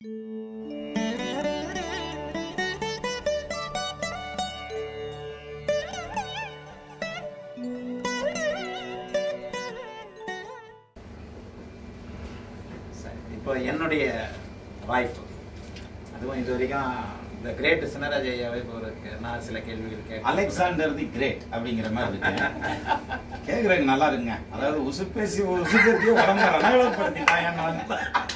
சரி இப்போ என்னுடைய வாய்ப்பு அதுவும் இது வரைக்கும் இந்த கிரேட் சினராஜையாவை ஒரு நான் சில கேள்விகள் கேட்க அலெக்சாண்டர் தி கிரேட் அப்படிங்கிற மாதிரி இருக்கு கேக்குறதுக்கு நல்லா இருக்குங்க அதாவது உசுப்பேசி உசுப்பேசி உடம்பு ரணகலப்படுத்திட்டாங்க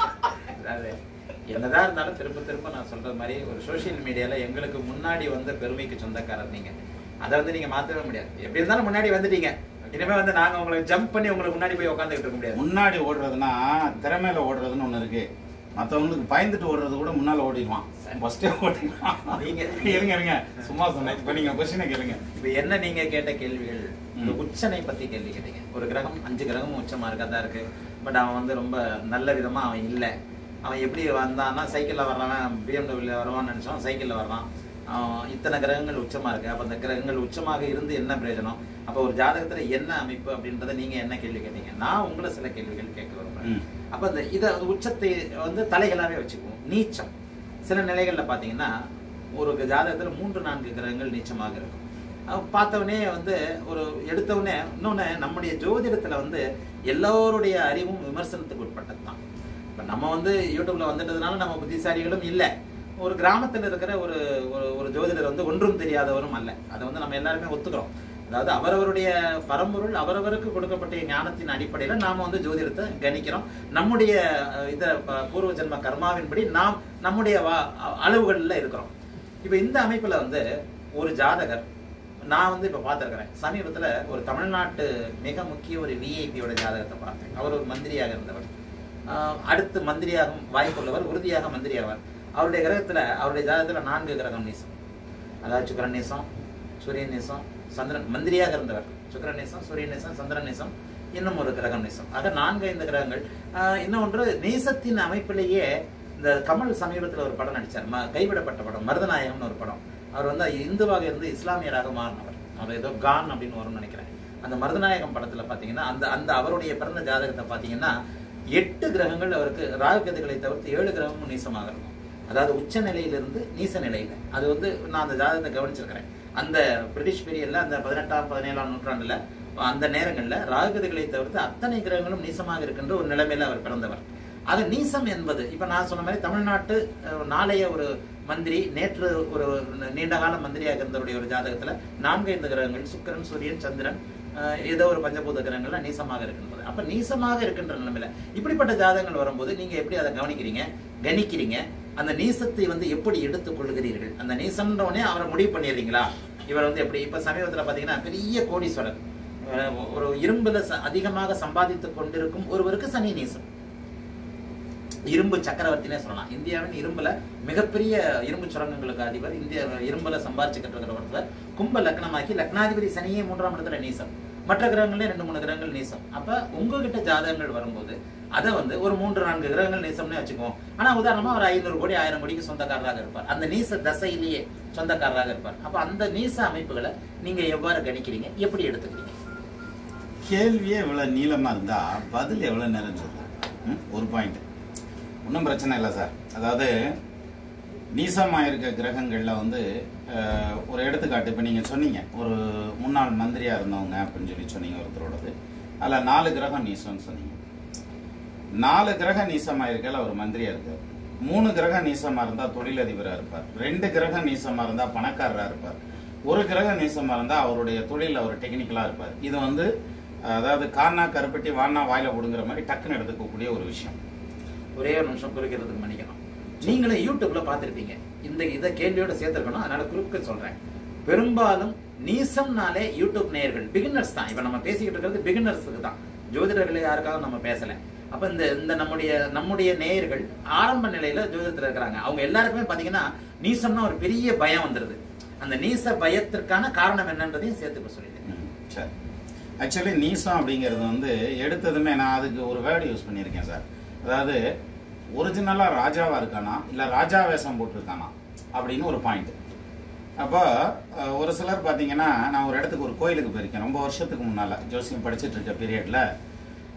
அதாவது என்னதான் இருந்தாலும் திரும்ப திரும்ப நான் சொல்றது மாதிரி ஒரு சோஷியல் மீடியால எங்களுக்கு முன்னாடி வந்த பெருமைக்கு சொந்தக்காரர் நீங்க அதை வந்து நீங்க மாத்தவே முடியாது எப்படி இருந்தாலும் முன்னாடி வந்துட்டீங்க இனிமே வந்து நாங்க உங்களுக்கு ஜம்ப் பண்ணி உங்களுக்கு முன்னாடி போய் உட்காந்துக்கிட்டு இருக்க முடியாது முன்னாடி ஓடுறதுன்னா திறமையில ஓடுறதுன்னு ஒண்ணு இருக்கு மத்தவங்களுக்கு பயந்துட்டு ஓடுறது கூட முன்னால ஓடிடுவான் ஃபர்ஸ்டே ஓடிடுவான் நீங்க இருங்க இருங்க சும்மா சொன்னேன் இப்ப நீங்க கொஸ்டினை கேளுங்க இப்ப என்ன நீங்க கேட்ட கேள்விகள் இந்த உச்சனை பத்தி கேள்வி கேட்டீங்க ஒரு கிரகம் அஞ்சு கிரகமும் உச்சமா இருக்கா இருக்கு பட் அவன் வந்து ரொம்ப நல்ல விதமா அவன் இல்ல அவன் எப்படி வந்தான்னா சைக்கிள்ல வர்றவன் பிஎம்டபிள்யூ வருவான்னு நினைச்சோம் சைக்கிள்ல வர்றான் அவன் இத்தனை கிரகங்கள் உச்சமா இருக்கு அப்ப அந்த கிரகங்கள் உச்சமாக இருந்து என்ன பிரயோஜனம் அப்ப ஒரு ஜாதகத்துல என்ன அமைப்பு அப்படின்றத நீங்க என்ன கேள்வி கேட்டீங்க நான் உங்களை சில கேள்விகள் கேட்க விரும்புறேன் ம். அப்ப இந்த இத உச்சத்தை வந்து தலைகளாவே வச்சுக்குவோம் நீச்சம் சில நிலைகள்ல பாத்தீங்கன்னா ஒரு ஜாதகத்துல மூன்று நான்கு கிரகங்கள் நீச்சமாக இருக்கும் அவ பார்த்தவனே வந்து ஒரு எடுத்தவனே இன்னொன்னு நம்முடைய ஜோதிடத்துல வந்து எல்லோருடைய அறிவும் விமர்சனத்துக்கு உட்பட்டது தான் இப்ப நம்ம வந்து யூடியூப்ல வந்துட்டதுனால நம்ம புத்திசாலிகளும் இல்லை ஒரு கிராமத்துல இருக்கிற ஒரு ஒரு ஒரு ஜோதிடர் வந்து ஒன்றும் தெரியாதவரும் அல்ல அதை வந்து நம்ம எல்லாருமே ஒத்துக்கிறோம் அதாவது அவரவருடைய பரம்பொருள் அவரவருக்கு கொடுக்கப்பட்ட ஞானத்தின் அடிப்படையில நாம வந்து ஜோதிடத்தை கணிக்கிறோம் நம்முடைய அஹ், இத ப- பூர்வ ஜென்ம கர்மாவின்படி நாம் நம்முடைய வா- அளவுகள்ல இருக்கிறோம் இப்ப இந்த அமைப்புல வந்து ஒரு ஜாதகர் நான் வந்து இப்ப பார்த்திருக்கிறேன் சமீபத்துல ஒரு தமிழ்நாட்டு மிக முக்கிய ஒரு விஐபியோட ஜாதகத்தை பார்த்தேன் அவர் ஒரு மந்திரியாக இருந்தவர் ஆஹ் அடுத்து மந்திரியாகும் வாய்ப்புள்ளவர் உறுதியாக மந்திரியாவார் அவருடைய கிரகத்துல அவருடைய ஜாதகத்துல நான்கு கிரகம் நீசம் அதாவது சுக்கிரன் நேசம் சூரியன் நேசம் சந்திரன் மந்திரியாக இருந்தவர் சுக்கிரன் நேசம் சூரியன் நேசம் சந்திரன் நேசம் இன்னும் ஒரு கிரகம் நேசம் ஆக நான்கு ஐந்து கிரகங்கள் ஆஹ் இன்னொன்று நேசத்தின் அமைப்பிலேயே இந்த கமல் சமீபத்துல ஒரு படம் நடிச்சார் ம- கைவிடப்பட்ட படம் மருதநாயகம்னு ஒரு படம் அவர் வந்து இந்துவாக இருந்து இஸ்லாமியராக மாறினவர் அவர் ஏதோ கான் அப்படின்னு வரும்னு நினைக்கிறேன் அந்த மருதநாயகம் படத்துல பாத்தீங்கன்னா அந்த அந்த அவருடைய பிறந்த ஜாதகத்தை பாத்தீங்கன்னா எட்டு கிரகங்கள் அவருக்கு ராகுகதிகளை தவிர்த்து ஏழு கிரகமும் நீசமாக இருக்கும் அதாவது உச்ச நிலையிலிருந்து நீச நிலையில அது வந்து நான் அந்த ஜாதகத்தை கவனிச்சிருக்கிறேன் அந்த பிரிட்டிஷ் பீரியட்ல அந்த பதினெட்டாம் பதினேழாம் நூற்றாண்டுல அந்த நேரங்கள்ல ராகுகதிகளை தவிர்த்து அத்தனை கிரகங்களும் நீசமாக இருக்கின்ற ஒரு நிலைமையில அவர் பிறந்தவர் அது நீசம் என்பது இப்ப நான் சொன்ன மாதிரி தமிழ்நாட்டு அஹ், நாளைய ஒரு மந்திரி நேற்று ஒரு நீண்ட கால மந்திரியாக இருந்தவருடைய ஒரு ஜாதகத்துல நான்கு ஐந்து கிரகங்கள் சுக்கிரன் சூரியன் சந்திரன் அஹ், ஏதோ ஒரு பஞ்சபூத கிரகங்கள்ல நீசமாக இருக்கின்றது அப்ப நீசமாக இருக்கின்ற நிலைமையில இப்படிப்பட்ட ஜாதகங்கள் வரும்போது நீங்க எப்படி அதை கவனிக்கிறீங்க கணிக்கிறீங்க அந்த நீசத்தை வந்து எப்படி எடுத்துக் கொள்கிறீர்கள் அந்த நீசம்ன்ற உடனே அவரை முடிவு பண்ணிடுறீங்களா இவர் வந்து எப்படி இப்ப சமீபத்துல பாத்தீங்கன்னா பெரிய கோடீஸ்வரர் அஹ், ஒரு இரும்புல ச- அதிகமாக சம்பாதித்துக் கொண்டிருக்கும் ஒருவருக்கு சனி நீசம் இரும்பு சக்கரவர்த்தினே சொல்லலாம் இந்தியாவின் இரும்புல மிகப்பெரிய இரும்பு சுரங்கங்களுக்கு அதிபர் இந்திய இரும்புல சம்பாதிச்சுக்கிட்டு இருக்கிற ஒருத்தர் கும்ப லக்னமாக்கி லக்னாதிபதி சனியே மூன்றாம் இடத்துல நீசம் மற்ற கிரகங்களே ரெண்டு மூணு கிரகங்கள் நீசம் அப்ப உங்ககிட்ட ஜாதகங்கள் வரும்போது அதை வந்து ஒரு மூன்று நான்கு கிரகங்கள் நீசம்னே வச்சுக்குவோம் ஆனா உதாரணமா ஒரு ஐநூறு கோடி ஆயிரம் கோடிக்கு சொந்தக்காரராக இருப்பார் அந்த நீச தசையிலேயே சொந்தக்காரராக இருப்பார் அப்ப அந்த நீச அமைப்புகளை நீங்க எவ்வாறு கணிக்கிறீங்க எப்படி எடுத்துக்கிறீங்க கேள்வியே இவ்வளவு நீளமா இருந்தா பதில் எவ்வளவு நேரம் சொல்றேன் ம்? ஒரு பாயிண்ட் ஒன்றும் பிரச்சனை இல்லை சார் அதாவது நீசமா இருக்க கிரகங்கள்ல வந்து அஹ், ஒரு எடுத்துக்காட்டு இப்போ நீங்க சொன்னீங்க ஒரு முன்னாள் மந்திரியா இருந்தவங்க அப்படின்னு சொல்லி சொன்னீங்க ஒருத்தரோடது அதுல நாலு கிரகம் நீசம்னு சொன்னீங்க நாலு கிரக நீசமா இருக்கல ஒரு மந்திரியா இருக்கார் மூணு கிரக நீசமா இருந்தா தொழிலதிபரா இருப்பார் ரெண்டு கிரக நீசமா இருந்தா பணக்காரரா இருப்பார் ஒரு கிரக நீசமா இருந்தா அவருடைய தொழில் அவர் டெக்னிக்கலா இருப்பார் இது வந்து அதாவது காணா கருப்பட்டி வானா வாயில விடுங்கிற மாதிரி டக்குன்னு எடுத்துக்கக்கூடிய ஒரு விஷயம் ஒரே ஒரு நிமிஷம் குறுக்கிறதுக்கு மன்னிக்கணும் நீங்களும் யூடியூப்ல பார்த்திருப்பீங்க இந்த இதை கேள்வியோட சேர்த்திருக்கணும் அதனால குறுக்க சொல்றேன் பெரும்பாலும் நீசம்னாலே யூடியூப் நேயர்கள் பிகினர்ஸ் தான் இப்ப நம்ம பேசிக்கிட்டு இருக்கிறது பிகினர்ஸுக்கு தான் ஜோதிடர்கள் யாருக்காக நம்ம பேசல அப்ப இந்த இந்த நம்முடைய நம்முடைய நேயர்கள் ஆரம்ப நிலையில ஜோதிடத்துல இருக்கிறாங்க அவங்க எல்லாருக்குமே பாத்தீங்கன்னா நீசம்னா ஒரு பெரிய பயம் வந்துருது அந்த நீச பயத்திற்கான காரணம் என்னன்றதையும் சேர்த்து இப்ப சொல்லிடுறேன் ம், சரி ஆக்சுவலி நீசம் அப்படிங்கிறது வந்து எடுத்ததுமே நான் அதுக்கு ஒரு வேர்டு யூஸ் பண்ணியிருக்கேன் சார் அதாவது ஒரிஜினலாக ராஜாவா இருக்கானா இல்லை ராஜா வேஷம் போட்டிருக்கானா அப்படின்னு ஒரு பாயிண்ட் அப்போ அஹ், ஒரு சிலர் பார்த்தீங்கன்னா நான் ஒரு இடத்துக்கு ஒரு கோயிலுக்கு போயிருக்கேன் ரொம்ப வருஷத்துக்கு முன்னால் ஜோசியம் படிச்சுட்டு இருக்க பீரியடில்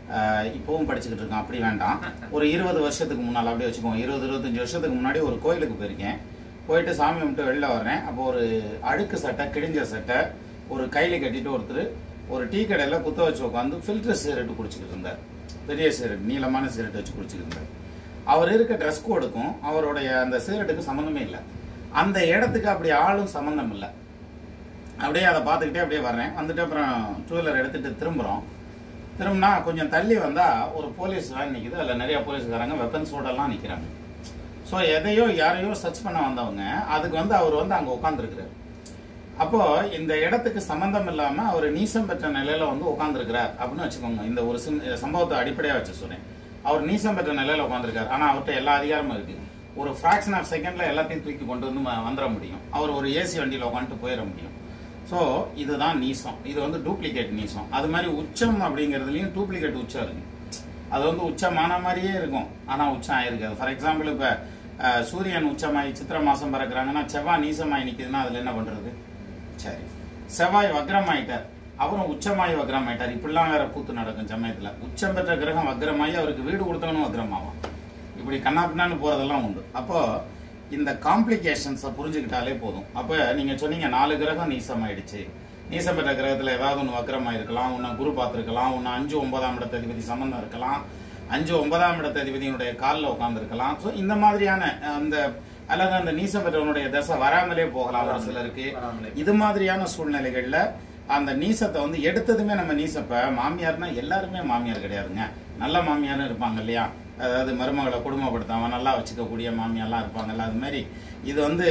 ஆஹ் இப்பவும் படிச்சுக்கிட்டு இருக்கேன் அப்படி வேண்டாம் ஒரு இருபது வருஷத்துக்கு முன்னால் அப்படியே வச்சுக்கோங்க இருபது இருபத்தஞ்சு வருஷத்துக்கு முன்னாடி ஒரு கோயிலுக்கு போயிருக்கேன் போயிட்டு சாமி கும்பிட்டு வெளில வர்றேன் அப்போ ஒரு அழுக்கு சட்டை கிழிஞ்ச சட்டை ஒரு கையில் கட்டிட்டு ஒருத்தர் ஒரு டீ கடையில் குத்த வச்சு உட்காந்து ஃபில்டர் சிகரெட் குடிச்சிக்கிட்டு இருந்தார் பெரிய சிகரெட் நீளமான சிகரெட் வச்சு குடிச்சிக்கிட்டு இருந்தார் அவர் இருக்க ட்ரெஸ் கோடுக்கும் அவருடைய அந்த சிகரெட்டுக்கு சம்மந்தமே இல்லை அந்த இடத்துக்கு அப்படி ஆளும் சம்மந்தம் இல்லை அப்படியே அதை பார்த்துக்கிட்டே அப்படியே வர்றேன் வந்துட்டு அப்புறம் டூ வீலர் எடுத்துட்டு திரும்புகிறோம் திரும்பினா கொஞ்சம் தள்ளி வந்தால் ஒரு போலீஸ் வேன் நிற்குது அதில் நிறைய போலீஸ்காரங்க வெப்பன்ஸோடலாம் நிற்கிறாங்க ஸோ எதையோ யாரையோ சர்ச் பண்ண வந்தவங்க அதுக்கு வந்து அவர் வந்து அங்கே உட்காந்துருக்கிறார் அப்போ இந்த இடத்துக்கு சம்பந்தம் இல்லாம அவர் நீசம் பெற்ற நிலையில வந்து உட்காந்துருக்கிறார் அப்படின்னு வச்சுக்கோங்க இந்த ஒரு சிம்- சம்பவத்தை அடிப்படையா வச்சு சொல்றேன் அவர் நீசம் பெற்ற நிலையில உட்காந்துருக்காரு ஆனா அவர்கிட்ட எல்லா அதிகாரமும் இருக்கு ஒரு ஃபிராக்ஷன் ஆஃப் செகண்ட்ல எல்லாத்தையும் தூக்கி கொண்டு வந்து ம- வந்துட முடியும் அவர் ஒரு ஏசி வண்டியில உட்காந்துட்டு போயிட முடியும் ஸோ இதுதான் நீசம் இது வந்து டூப்ளிகேட் நீசம் அது மாதிரி உச்சம் அப்படிங்கிறதுலயும் டூப்ளிகேட் உச்சம் இருக்கு அது வந்து உச்சமான மாதிரியே இருக்கும் ஆனா உச்சம் ஆயிருக்காது ஃபார் எக்ஸாம்பிள் இப்ப அஹ், சூரியன் உச்சமாயி சித்திரை மாசம் பறக்குறாங்கன்னா செவ்வாய் நீசமாயி நிக்குதுன்னா அதுல என்ன பண்றது சரி செவ்வாய் வக்ரமாயிட்டார் அவரும் உச்சமாயி வக்ரமாயிட்டார் இப்படிலாம் வேற கூத்து நடக்கும் சமயத்துல உச்சம் பெற்ற கிரகம் வக்ரமாயி அவருக்கு வீடு கொடுத்தவனும் வக்ரமாவான் இப்படி கண்ணாப்பின்னான்னு போறதெல்லாம் உண்டு அப்போ இந்த காம்ப்ளிகேஷன்ஸை புரிஞ்சுக்கிட்டாலே போதும் அப்போ நீங்க சொன்னீங்க நாலு கிரகம் நீசமாயிடுச்சு நீசம் பெற்ற கிரகத்துல ஏதாவது ஒன்று வக்ரமா இருக்கலாம் ஒன்று குரு பார்த்துருக்கலாம் ஒன்று அஞ்சு ஒன்பதாம் இடத்த அதிபதி சம்பந்தம் இருக்கலாம் அஞ்சு ஒன்பதாம் இடத்த அதிபதியினுடைய காலில் உட்காந்துருக்கலாம் ஸோ இந்த மாதிரியான அந்த அல்லது அந்த நீசம் பெற்றவனுடைய தசை வராமலே போகலாம் ஒரு சிலருக்கு வராமலே. இது மாதிரியான சூழ்நிலைகள்ல அந்த நீசத்தை வந்து எடுத்ததுமே நம்ம நீசப்ப மாமியார்னா எல்லாருமே மாமியார் கிடையாதுங்க நல்ல மாமியாரும் இருப்பாங்க இல்லையா அதாவது மருமகளை குடும்பப்படுத்தாம நல்லா வச்சுக்கக்கூடிய மாமியார்லாம் இருப்பாங்கல்ல அது மாதிரி இது வந்து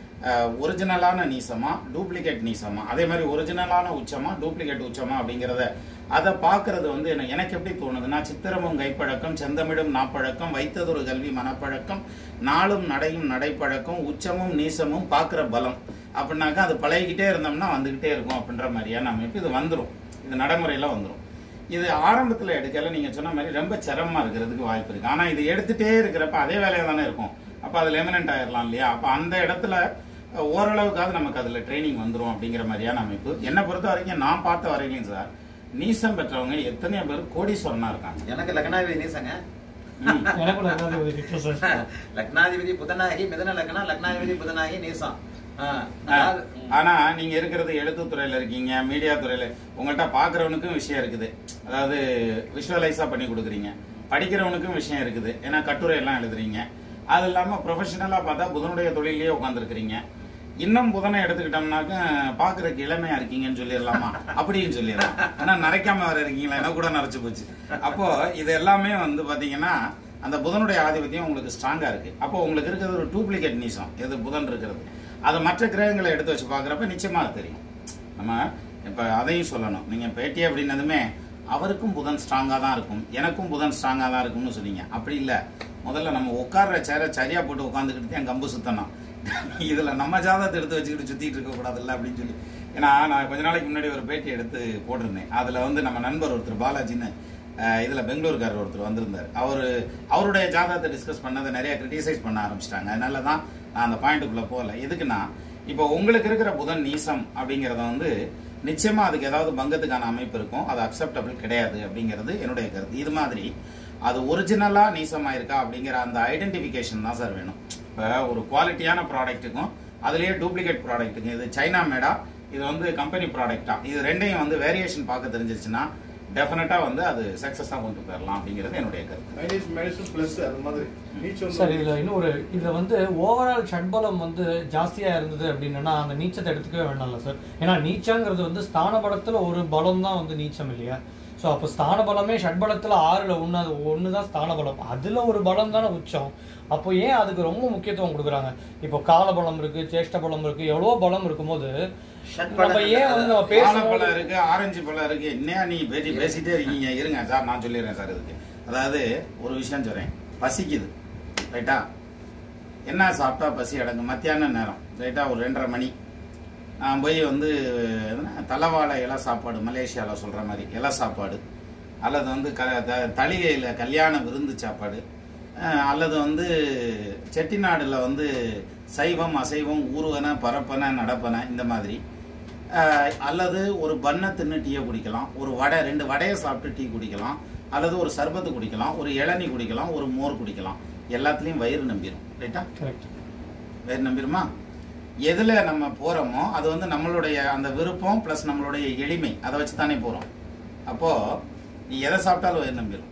ஒரிஜினலான நீசமா டூப்ளிகேட் நீசமா அதே மாதிரி ஒரிஜினலான உச்சமா டூப்ளிகேட் உச்சமா அப்படிங்கிறத அதை பார்க்கறது வந்து என்ன எனக்கு எப்படி தோணுதுன்னா சித்திரமும் கைப்பழக்கம் செந்தமிழும் நாப்பழக்கம் வைத்ததொரு கல்வி மனப்பழக்கம் நாளும் நடையும் நடைப்பழக்கம் உச்சமும் நீசமும் பார்க்குற பலம் அப்படின்னாக்கா அது பழகிக்கிட்டே இருந்தோம்னா வந்துகிட்டே இருக்கும் அப்படின்ற மாதிரியான அமைப்பு இது வந்துடும் இது நடைமுறையில வந்துடும் இது ஆரம்பத்தில் எடுக்கல நீங்க சொன்ன மாதிரி ரொம்ப சிரமமா இருக்கிறதுக்கு வாய்ப்பு இருக்கு ஆனா இது எடுத்துட்டே இருக்கிறப்ப அதே வேலையா தானே இருக்கும் அப்ப அதுல எமினன்ட் ஆயிடலாம் இல்லையா அப்ப அந்த இடத்துல அஹ், ஓரளவுக்காவது நமக்கு அதுல ட்ரைனிங் வந்துரும் அப்படிங்கிற மாதிரியான அமைப்பு என்னை பொறுத்த வரைக்கும் நான் பார்த்த வரையிலையும் சார் நீசம் பெற்றவங்க எத்தனையோ பேர் கோடீஸ்வரனா இருக்காங்க எனக்கு லக்னாதிபதி நீசங்க ம். எனக்கும் லக்னாதிபதி இருக்கு சார் லக்னாதிபதி புதனாகி மிதன லக்னா லக்னாதிபதி புதனாகி நீசம் ஆ, அதாவது, ம். ஆனா நீங்க இருக்கிறது எழுத்துத்துறையில இருக்கீங்க மீடியா துறையில உங்கள்கிட்ட பாக்குறவனுக்கும் விஷயம் இருக்குது அதாவது விஷுவலைஸா பண்ணி கொடுக்குறீங்க படிக்கிறவனுக்கும் விஷயம் இருக்குது ஏன்னா கட்டுரை எல்லாம் எழுதுறீங்க அது இல்லாம ப்ரொஃபஷனலா பார்த்தா புதனுடைய தொழிலே உட்காந்துருக்கிறீங்க இன்னும் புதனை எடுத்துக்கிட்டோம்னாக்க பாக்குறதுக்கு இளமையா இருக்கீங்கன்னு சொல்லிடலாமா அப்படின்னு சொல்லிடலாம் ஆனா நரைக்காம வேற இருக்கீங்களா என்ன கூட நரைச்சு போச்சு அப்போ இது எல்லாமே வந்து பாத்தீங்கன்னா அந்த புதனுடைய ஆதிபத்தியம் உங்களுக்கு ஸ்ட்ராங்கா இருக்கு அப்போ உங்களுக்கு இருக்கிறது ஒரு டூப்ளிகேட் நீசம் எது புதன் இருக்கிறது அது மற்ற கிரகங்களை எடுத்து வச்சு பார்க்குறப்ப நிச்சயமா அது தெரியும் நம்ம இப்போ அதையும் சொல்லணும் நீங்க பேட்டி அப்படின்னதுமே அவருக்கும் புதன் ஸ்ட்ராங்கா தான் இருக்கும் எனக்கும் புதன் ஸ்ட்ராங்கா தான் இருக்கும்னு சொன்னீங்க அப்படி இல்ல முதல்ல நம்ம உட்கார்ற சேரை சரியா போட்டு உட்காந்துக்கிட்டு தான் கம்பு சுத்தணும் இதுல நம்ம ஜாதகத்தை எடுத்து வச்சுக்கிட்டு சுத்திட்டு இருக்க கூடாதுல்ல அப்படின்னு சொல்லி ஏன்னா நான் கொஞ்ச நாளைக்கு முன்னாடி ஒரு பேட்டி எடுத்து போட்டிருந்தேன் அதுல வந்து நம்ம நண்பர் ஒருத்தர் பாலாஜின்னு அஹ், இதுல பெங்களூர்காரர் ஒருத்தர் வந்திருந்தார் அவரு அவருடைய ஜாதகத்தை டிஸ்கஸ் பண்ணதை நிறைய கிரிட்டிசைஸ் பண்ண ஆரம்பிச்சிட்டாங்க அதனால தான் நான் அந்த பாயிண்ட்டுக்குள்ள போகல எதுக்குன்னா இப்போ உங்களுக்கு இருக்கிற புதன் நீசம் அப்படிங்கறத வந்து நிச்சயமா அதுக்கு ஏதாவது பங்கத்துக்கான அமைப்பு இருக்கும் அது அக்செப்டபிள் கிடையாது அப்படிங்கிறது என்னுடைய கருத்து இது மாதிரி அது ஒரிஜினலா நீசமா இருக்கா அப்படிங்கிற அந்த ஐடென்டிபிகேஷன் தான் சார் வேணும் இப்போ ஒரு குவாலிட்டியான ப்ராடக்ட்டுக்கும் அதுலயே டூப்ளிகேட் ப்ராடக்ட்டுக்கும் இது சைனா மேடா இது வந்து கம்பெனி ப்ராடக்டா இது ரெண்டையும் வந்து வேரியேஷன் பார்க்க தெரிஞ்சிருச்சுன்னா டெஃபினட்டா வந்து அது சக்சஸா கொண்டு போயிடலாம் அப்படிங்கிறது என்னுடைய கருத்து மைனஸ் மைனஸ் பிளஸ் அது மாதிரி நீச்சல் சார் இதுல இன்னொரு இதுல வந்து ஓவரால் ஷட்பலம் வந்து ஜாஸ்தியா இருந்தது அப்படின்னா அந்த நீச்சத்தை எடுத்துக்கவே வேண்டாம்ல சார் ஏன்னா நீச்சங்கிறது வந்து ஸ்தான பலத்துல ஒரு பலம் தான் வந்து நீச்சம் இல்லையா ஸோ அப்போ ஸ்தான பலமே ஷட்பலத்துல ஆறுல ஒன்று அது ஒன்று தான் ஸ்தான பலம் அதுல ஒரு பலம் தானே உச்சம் அப்போ ஏன் அதுக்கு ரொம்ப முக்கியத்துவம் கொடுக்குறாங்க இப்போ கால பலம் இருக்கு சேஷ்ட பலம் இருக்கு எவ்வளோ பலம் இருக்கும்போது நம்ம ஏன் வந்து நம்ம ஆலப்பழம் பேசணும் இருக்கு ஆரஞ்சு பழம் இருக்கு என்னையா நீ பேசி பேசிட்டே இருக்கீங்க இருங்க சார் நான் சொல்லிடுறேன் சார் இதுக்கு அதாவது ஒரு விஷயம் சொல்றேன் பசிக்குது ரைட்டா என்ன சாப்பிட்டா பசி அடங்கும் மத்தியான நேரம் ரைட்டா ஒரு ரெண்டரை மணி நான் போய் வந்து என்ன, தலவாழை இலை சாப்பாடு மலேசியாவில் சொல்ற மாதிரி இலை சாப்பாடு அல்லது வந்து க த- தளிகையில் கல்யாண விருந்து சாப்பாடு அஹ், அல்லது வந்து செட்டிநாடுல வந்து சைவம் அசைவம் ஊர்வன பரப்பன நடப்பன இந்த மாதிரி அஹ், அல்லது ஒரு பண்ணை தின்னு டீயை குடிக்கலாம் ஒரு வடை ரெண்டு வடையை சாப்பிட்டு டீ குடிக்கலாம் அல்லது ஒரு சர்பத்து குடிக்கலாம் ஒரு இளநீ குடிக்கலாம் ஒரு மோர் குடிக்கலாம் எல்லாத்துலேயும் வயிறு நம்பிடும் ரைட்டா கரெக்ட் வயிறு நம்பிடுமா எதில் நம்ம போகிறோமோ அது வந்து நம்மளுடைய அந்த விருப்பம் ப்ளஸ் நம்மளுடைய எளிமை அதை வச்சு தானே போகிறோம் அப்போது நீ எதை சாப்பிட்டாலும் வயிறு நம்பிடும்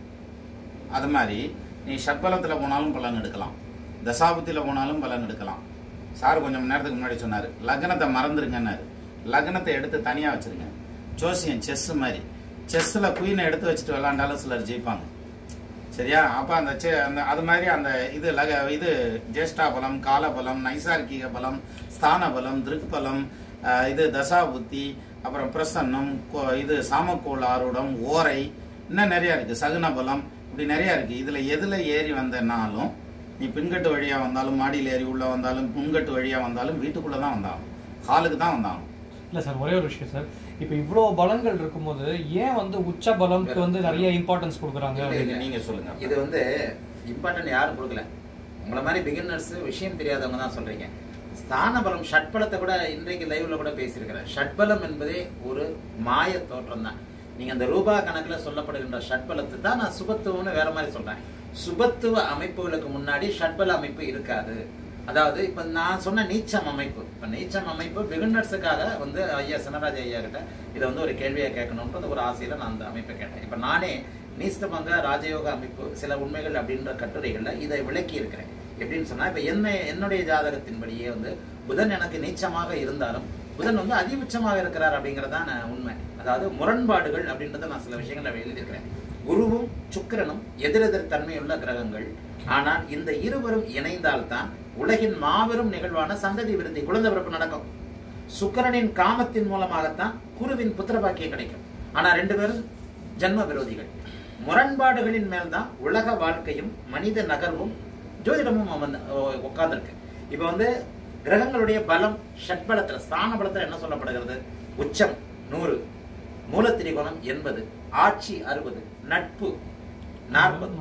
அது மாதிரி நீ ஷட்பலத்தில் போனாலும் பலன் எடுக்கலாம் தசாபத்தியில் போனாலும் பலன் எடுக்கலாம் சார் கொஞ்சம் மணி நேரத்துக்கு முன்னாடி சொன்னார் லக்னத்தை மறந்துருங்கன்னாரு லக்னத்தை எடுத்து தனியாக வச்சிருங்க ஜோசியம் செஸ் மாதிரி செஸ்ஸில் குயினை எடுத்து வச்சுட்டு விளாண்டாலும் சிலர் ஜெயிப்பாங்க சரியா அப்போ அந்த செ அந்த அது மாதிரி அந்த இது லக இது ஜேஷ்டா பலம் கால பலம் நைசார்கிக பலம் ஸ்தான பலம் திருக் பலம் அஹ், இது தசா புத்தி அப்புறம் பிரசன்னம் கோ- இது சாமக்கோள் ஆரூடம் ஓரை இன்னும் நிறைய இருக்கு சகுன பலம் இப்படி நிறைய இருக்கு இதுல எதுல ஏறி வந்தனாலும் நீ பின்கட்டு வழியா வந்தாலும் மாடியில் ஏறி உள்ள வந்தாலும் முன்கட்டு வழியா வந்தாலும் வீட்டுக்குள்ள தான் வந்தாலும் ஹாலுக்கு தான் வந்தாலும் இல்ல சார் ஒரே ஒரு விஷயம் சார் இப்போ இவ்வளோ பலங்கள் இருக்கும்போது ஏன் வந்து உச்ச பலம்க்கு வந்து நிறைய இம்பார்ட்டன்ஸ் கொடுக்குறாங்க இல்ல, அப்படின்னு இல்ல. நீங்க சொல்லுங்க இது வந்து இம்பார்ட்டன்ட் யாரும் கொடுக்கல உங்களை மாதிரி பிகினர்ஸ் விஷயம் தெரியாதவங்க தான் சொல்றீங்க ஸ்தான பலம் ஷட்பலத்தை கூட இன்றைக்கு லைவ்ல கூட பேசியிருக்கிறேன் ஷட்பலம் என்பதே ஒரு மாய தோற்றம் தான் நீங்க அந்த ரூபா கணக்குல சொல்லப்படுகின்ற ஷட்பலத்தை தான் நான் சுபத்துவம்னு வேற மாதிரி சொல்றேன் சுபத்துவ அமைப்புகளுக்கு முன்னாடி ஷட்பல அமைப்பு இருக்காது அதாவது இப்ப நான் சொன்ன நீச்சம் அமைப்பு இப்ப நீச்சம் அமைப்பு பிகினர்ஸுக்காக வந்து ஐயா சினராஜ் ஐயா கிட்ட இதை வந்து ஒரு கேள்வியா கேட்கணுன்றது ஒரு ஆசையில நான் அந்த அமைப்பை கேட்டேன் இப்ப நானே நீஸ்தமங்க ராஜயோக அமைப்பு சில உண்மைகள் அப்படின்ற கட்டுரைகள்ல இதை விளக்கி இருக்கிறேன் எப்படின்னு சொன்னா இப்ப என்ன என்னுடைய ஜாதகத்தின்படியே வந்து புதன் எனக்கு நீச்சமாக இருந்தாலும் புதன் வந்து அதிபட்சமாக இருக்கிறார் அப்படிங்கறதான் உண்மை அதாவது முரண்பாடுகள் அப்படின்றத நான் சில விஷயங்களை எழுதியிருக்கிறேன் குருவும் சுக்கிரனும் எதிரெதிர் தன்மையுள்ள கிரகங்கள் ஆனால் இந்த இருவரும் இணைந்தால்தான் உலகின் மாபெரும் நிகழ்வான சந்ததி விருத்தி குழந்தை பிறப்பு நடக்கும் சுக்கிரனின் காமத்தின் மூலமாகத்தான் குருவின் புத்திரபாக்கியம் கிடைக்கும் ஆனா ரெண்டு பேரும் ஜன்ம விரோதிகள் முரண்பாடுகளின் மேல்தான் உலக வாழ்க்கையும் மனித நகர்வும் ஜோதிடமும் அமர்ந்து உட்கார்ந்துருக்கு இப்ப வந்து கிரகங்களுடைய பலம் ஷட்பலத்துல ஸ்தான பலத்துல என்ன சொல்லப்படுகிறது உச்சம் நூறு மூலத்திரிகோணம் எண்பது ஆட்சி அறுபது நட்பு நாற்பது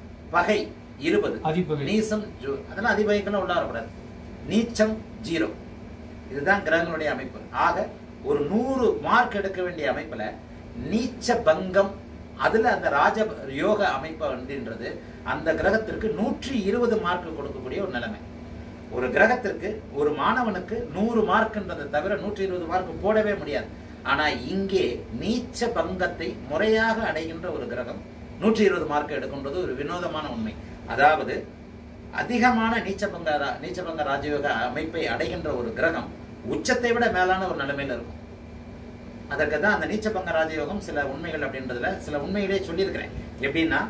பகை இருபது அதிபகை. நீசம் ஜூ- அதெல்லாம் அதிபகைக்கெல்லாம் உள்ள வரக்கூடாது நீச்சம் ஜீரோ இதுதான் கிரகங்களுடைய அமைப்பு ஆக ஒரு நூறு மார்க் எடுக்க வேண்டிய அமைப்புல நீச்ச பங்கம் அதுல அந்த ராஜ யோக அமைப்பு அப்படின்றது அந்த கிரகத்திற்கு நூற்றி இருபது மார்க் கொடுக்கக்கூடிய ஒரு நிலைமை ஒரு கிரகத்திற்கு ஒரு மாணவனுக்கு நூறு மார்க்ன்றதை தவிர நூற்றி இருபது மார்க் போடவே முடியாது ஆனா இங்கே நீச்ச பங்கத்தை முறையாக அடைகின்ற ஒரு கிரகம் நூற்றி இருபது மார்க் எடுக்கின்றது ஒரு வினோதமான உண்மை அதாவது அதிகமான நீச்சபங்க ரா- நீச்சபங்க ராஜயோக அமைப்பை அடைகின்ற ஒரு கிரகம் உச்சத்தை விட மேலான ஒரு நிலைமையில இருக்கும் அதற்கு தான் அந்த நீச்சபங்க ராஜயோகம் சில உண்மைகள் அப்படின்றதுல சில உண்மைகளே சொல்லியிருக்கிறேன் எப்படின்னா